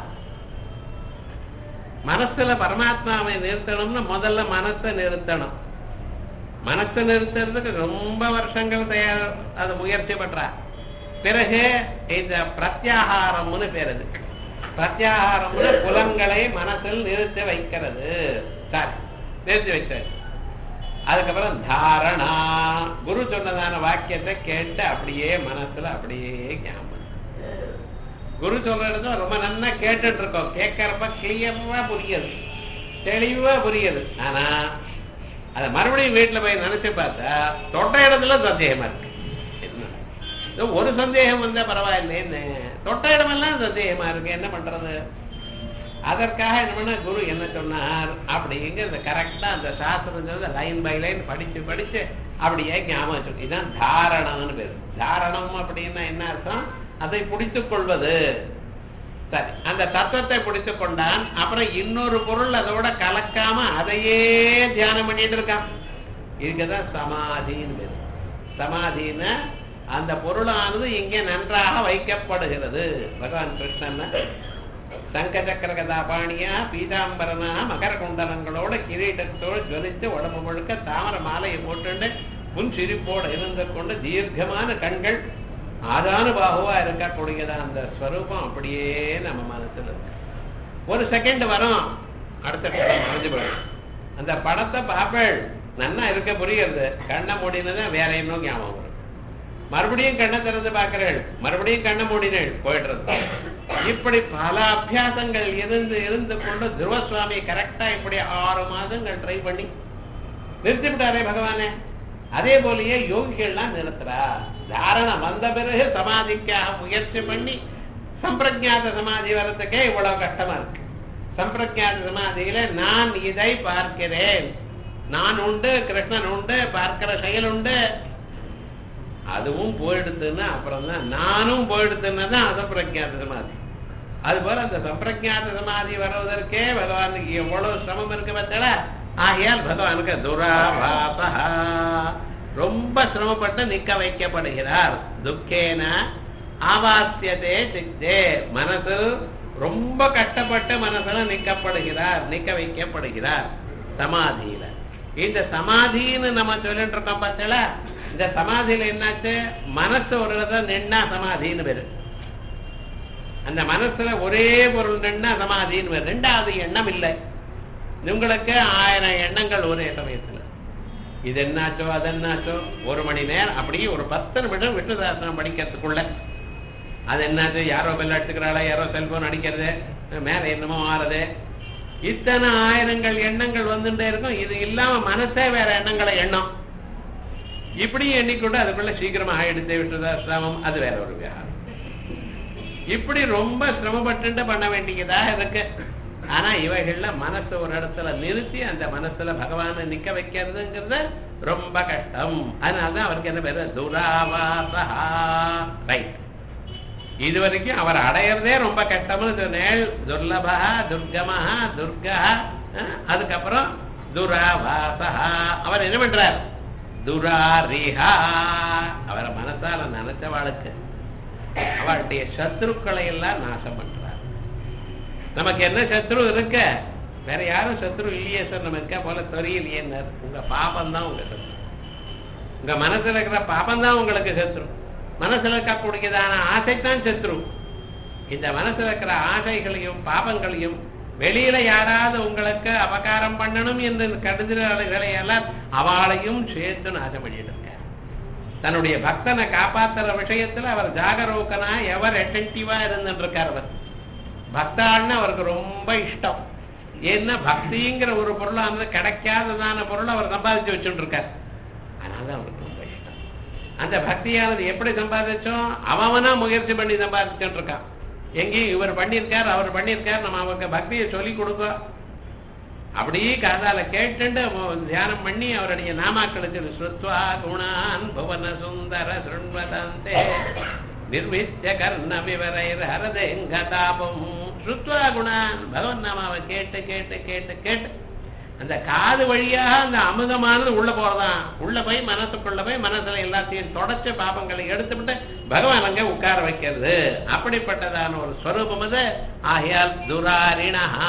மனசுல பரமாத்மாவை நிறுத்தணும்னு முதல்ல மனசை நிறுத்தணும் மனசை நிறுத்துறதுக்கு ரொம்ப வருஷங்கள் தயார் அது முயற்சி பண்றா பிறகு இந்த பிரத்யாகாரம்னு பேர் இருக்கு பிரத்யாகாரம்னு புலன்களை மனசில் நிறுத்தி வைக்கிறது சாரி நிறுத்தி வைக்கிறது அதுக்கப்புறம் தாரணா குரு சொன்னதான வாக்கியத்தை கேட்டு அப்படியே மனசுல அப்படியே ஞாபகம் குரு சொல்றது ரொம்ப நல்லா கேட்டுட்டு இருக்கோம் கேட்கறப்ப கிளியரா புரியுது தெளிவா புரியுது ஆனா அத மறுபடியும் வீட்டுல போய் நினைச்சு பார்த்தா தொட்ட இடத்துல சந்தேகமா இருக்கு என்ன ஒரு சந்தேகம் வந்தா பரவாயில்லைன்னு தொட்ட இடமெல்லாம் சந்தேகமா இருக்கு என்ன பண்றது அதற்காக என்ன பண்ண குரு என்ன சொன்னார் அப்படிங்கிறத கரெக்டா அந்த சாஸ்திரம் லைன் பை லைன் படிச்சு படிச்சு அப்படியே ஞாபகம் வச்சு இதுதான் தாரணம்னு பேரு தாரணம் அப்படின்னா என்ன அர்த்தம் அதை பிடித்துக் கொள்வது சரி அந்த தத்துவத்தை பிடித்துக் கொண்டான் அப்புறம் இன்னொரு பொருள் அதோட கலக்காம அதையே தியானம் பண்ணிட்டு இருக்கான் இதுக்குதான் சமாதின்னு பேரு சமாதின்னு அந்த பொருளானது இங்கே நன்றாக வைக்கப்படுகிறது பகவான் கிருஷ்ணன் சங்க சக்கர கதாபாணியா பீதாம்பரனா மகர குண்டலங்களோட கிரீட்டத்தோடு ஜொலித்து உடம்பு முழுக்க தாமர மாலையை போட்டுண்டு புன் சிரிப்போடு இருந்து கொண்டு தீர்க்கமான கண்கள் ஆதானுபாகுவா இருக்கக்கூடியதா அந்த ஸ்வரூபம் அப்படியே நம்ம மனசுல இருக்கு ஒரு செகண்ட் வரும் அடுத்த படம் மறைஞ்சு போயிடும் அந்த படத்தை பார்ப்பேள் நன்னா இருக்க புரியுறது கண்ணை மூடினதான் வேற இன்னும் ஞாபகம் வரும் மறுபடியும் கண்ணை திறந்து பார்க்கிறேள் மறுபடியும் கண்ணை மூடினேள் போயிடுறது இப்படி பல அபியாசங்கள் இருந்து இருந்து கொண்டு துருவசுவாமி கரெக்டா இப்படி ஆறு மாதங்கள் ட்ரை பண்ணி நிறுத்திவிட்டாரே பகவானே அதே போலயே யோகிகள்லாம் நிறுத்துறா தாரணம் வந்த பிறகு சமாதிக்காக முயற்சி பண்ணி சம்பிரஜாத சமாதி வர்றதுக்கே இவ்வளவு கஷ்டமா இருக்கு சம்பிரஜாத சமாதியில நான் இதை பார்க்கிறேன் நான் உண்டு கிருஷ்ணன் உண்டு பார்க்கிற செயல் உண்டு அதுவும் போயிடுத்துன்னா அப்புறம் தான் நானும் போயிடுத்துன்னா தான் அசம்பிரஜாத சமாதி அது போல அந்த சம்பிரஜாத சமாதி வருவதற்கே பகவானுக்கு எவ்வளவு சிரமம் இருக்கு பார்த்தா ஆகையால் பகவானுக்கு துராவாசா ரொம்ப சிரமப்பட்டு நிக்க வைக்கப்படுகிறார் துக்கேன ஆவாசியதே சித்தே மனசு ரொம்ப கஷ்டப்பட்டு மனசுல நிக்கப்படுகிறார் நிக்க வைக்கப்படுகிறார் சமாதியில இந்த சமாதின்னு நம்ம சொல்லிட்டு இருக்கோம் பார்த்தல இந்த சமாதியில என்னாச்சு மனசு ஒரு இடத்துல நின்னா சமாதின்னு பேரு அந்த மனசுல ஒரே பொருள் நின்னா சமாதின்னு பேரு ரெண்டாவது எண்ணம் இல்லை உங்களுக்கு ஆயிரம் எண்ணங்கள் ஒரே சமயத்துல இது என்னாச்சோ அது என்னாச்சோ ஒரு மணி நேரம் அப்படியே ஒரு பத்து நிமிடம் விஷ்ணுதாசனம் படிக்கிறதுக்குள்ள அது என்னாச்சு யாரோ பெல் அடிச்சுக்கிறாளா யாரோ செல்போன் அடிக்கிறது மேல என்னமோ ஆறுது இத்தனை ஆயிரங்கள் எண்ணங்கள் வந்துட்டே இருக்கும் இது இல்லாம மனசே வேற எண்ணங்களை எண்ணம் இப்படியும் எண்ணிக்கொண்டு அதுக்குள்ள சீக்கிரமா ஆயிடுச்சு விஷ்ணுதாசிரமம் அது வேற ஒரு விவகாரம் இப்படி ரொம்ப சிரமப்பட்டு பண்ண வேண்டியதாக இருக்கு ஆனா இவைகள்ல மனசு ஒரு இடத்துல நிறுத்தி அந்த மனசுல பகவானை நிக்க வைக்கிறதுங்கிறது ரொம்ப கஷ்டம் அதனாலதான் அவருக்கு என்ன பேரு துராவாசா ரைட் இது வரைக்கும் அவர் அடையிறதே ரொம்ப கஷ்டம்னு சொன்னேன் துர்லபா துர்கமா துர்கா அஹ், அதுக்கப்புறம் துராவாசா அவர் என்ன பண்றார் துராரிஹா அவரை மனசால நினைச்சவாளுக்கு அவளுடைய சத்ருக்களை எல்லாம் நாசம் பண்றார் நமக்கு என்ன சத்ரு இருக்க வேற யாரும் சத்ரு இல்லையே சார் நம்ம இருக்க போல தெரியலையேன்னார் உங்க பாபம் தான் உங்க சத்ரு உங்க மனசுல இருக்கிற பாபம் தான் உங்களுக்கு சத்ரு மனசுல இருக்கக்கூடியதான ஆசைத்தான் சத்ரு இந்த மனசுல இருக்கிற ஆசைகளையும் பாபங்களையும் வெளியில யாராவது உங்களுக்கு அபகாரம் பண்ணணும் என்று கருதுகளை எல்லாம் அவளையும் சேர்த்து நாசம் பண்ணிட்டு இருக்கார் தன்னுடைய பக்தனை காப்பாத்துற விஷயத்துல அவர் ஜாகரூகனா எவர் அட்டென்டிவா இருந்துட்டு இருக்கார் அவர் பக்தாள்னு அவருக்கு ரொம்ப இஷ்டம் ஏன்னா பக்திங்கிற ஒரு பொருள் அந்த கிடைக்காததான பொருள் அவர் சம்பாதிச்சு வச்சுட்டு இருக்கார் அதனால அவருக்கு ரொம்ப இஷ்டம் அந்த பக்தியானது எப்படி சம்பாதிச்சோம் அவனா முயற்சி பண்ணி சம்பாதிச்சுட்டு இருக்கான் எங்கேயும் இவர் பண்ணியிருக்கார் அவர் பண்ணியிருக்கார் நம்ம அவருக்கு பக்தியை சொல்லி கொடுக்கோம் அப்படியே காதால கேட்டுண்டு அவன் தியானம் பண்ணி அவருடைய நாமாக்களுக்கு ஸ்ருத்வா குணான் புவன சுந்தர சுண்வதந்தே நிர்வித்ய கர்ண விவரைர் ஹரதேங்கதாபம் ஸ்ருத்வா குணான் பகவன் நாமாவை கேட்டு கேட்டு கேட்டு கேட்டு அந்த காது வழியாக அந்த அமுதமானது உள்ள போறதான் உள்ள போய் மனசுக்குள்ள போய் மனசுல எல்லாத்தையும் தொடச்ச பாபங்களை எடுத்துவிட்டு பகவான் அங்க உட்கார வைக்கிறது அப்படிப்பட்டதான ஒரு ஸ்வரூபம் அது ஆகையால் துராரிணஹா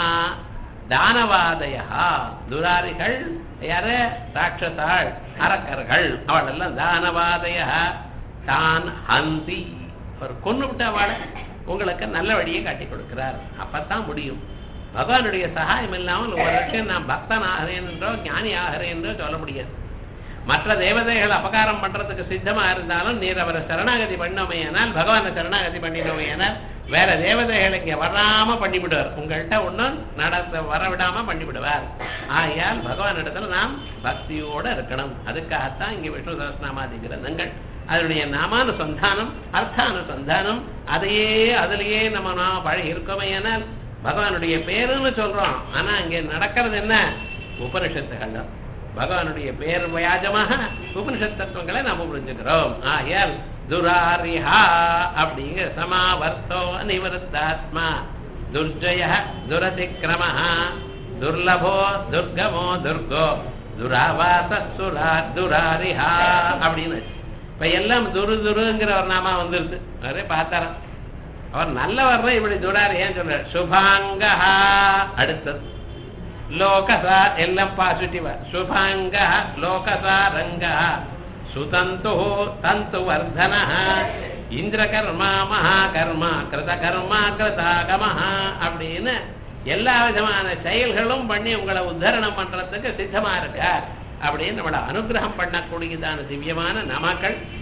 தானவாதயா துராரிகள் யாரு ராட்சசாள் அரக்கர்கள் அவள் எல்லாம் தானவாதய தான் ஹந்தி அவர் கொண்டு விட்ட அவளை உங்களுக்கு நல்ல வழியை காட்டி கொடுக்கிறார் அப்பத்தான் முடியும் பகவானுடைய சகாயம் இல்லாமல் உங்களுக்கு நான் பக்தன் ஆகிறேன் என்றோ ஞானி ஆகிறேன் என்றோ சொல்ல முடியாது மற்ற தேவதைகள் அபகாரம் பண்றதுக்கு சித்தமா இருந்தாலும் நீர் அவரை சரணாகதி பண்ணோமையானால் பகவானை சரணாகதி பண்ணினோமையானால் வேற தேவதைகள் இங்க வராம பண்ணிவிடுவார் உங்கள்கிட்ட ஒன்றும் நடத்த வர விடாம பண்ணிவிடுவார் ஆகையால் பகவான் இடத்துல நாம் பக்தியோட இருக்கணும் அதுக்காகத்தான் இங்க விஷ்ணு சகஸ்நாமாதி கிரந்தங்கள் அதனுடைய நாமானுசந்தானம் அர்த்தானுசந்தானம் அதையே அதிலேயே நம்ம நாம் பழகி இருக்கோமையானால் பகவானுடைய பேருன்னு சொல்றோம் ஆனா இங்க நடக்கிறது என்ன உபனிஷத்துகள் தான் பகவானுடைய பேர் வியாஜமாக உபனிஷத் தத்துவங்களை நாம புரிஞ்சுக்கிறோம் ஆகையால் துராரிஹா அப்படிங்கிற சமாவர்த்தோ நிவருத்தாத்மா துர்ஜய துரதிக்கிரம துர்லபோ துர்கமோ துர்கோ துராவாச சுரா துராரிஹா அப்படின்னு இப்ப எல்லாம் துரு துருங்கிற ஒரு நாமா வந்துருது அவரே பார்த்தாராம் அவர் நல்லவர் தான் இப்படி துராரி ஏன் சொல்ற சுபாங்கா அடுத்தது லோகசா எல்லாம் பாசிட்டிவா சுபாங்க லோகசாரங்க சுதந்து தந்து வர்தன இந்திரகர்மா மகாகர்மா கிருதகர்மா கிருதாகம அப்படின்னு எல்லா விதமான செயல்களும் பண்ணி உங்களை உத்தரணம் பண்றதுக்கு சித்தமா இருக்க அப்படின்னு நம்மளை அனுகிரகம் பண்ணக்கூடியதான திவ்யமான நாமாக்கள்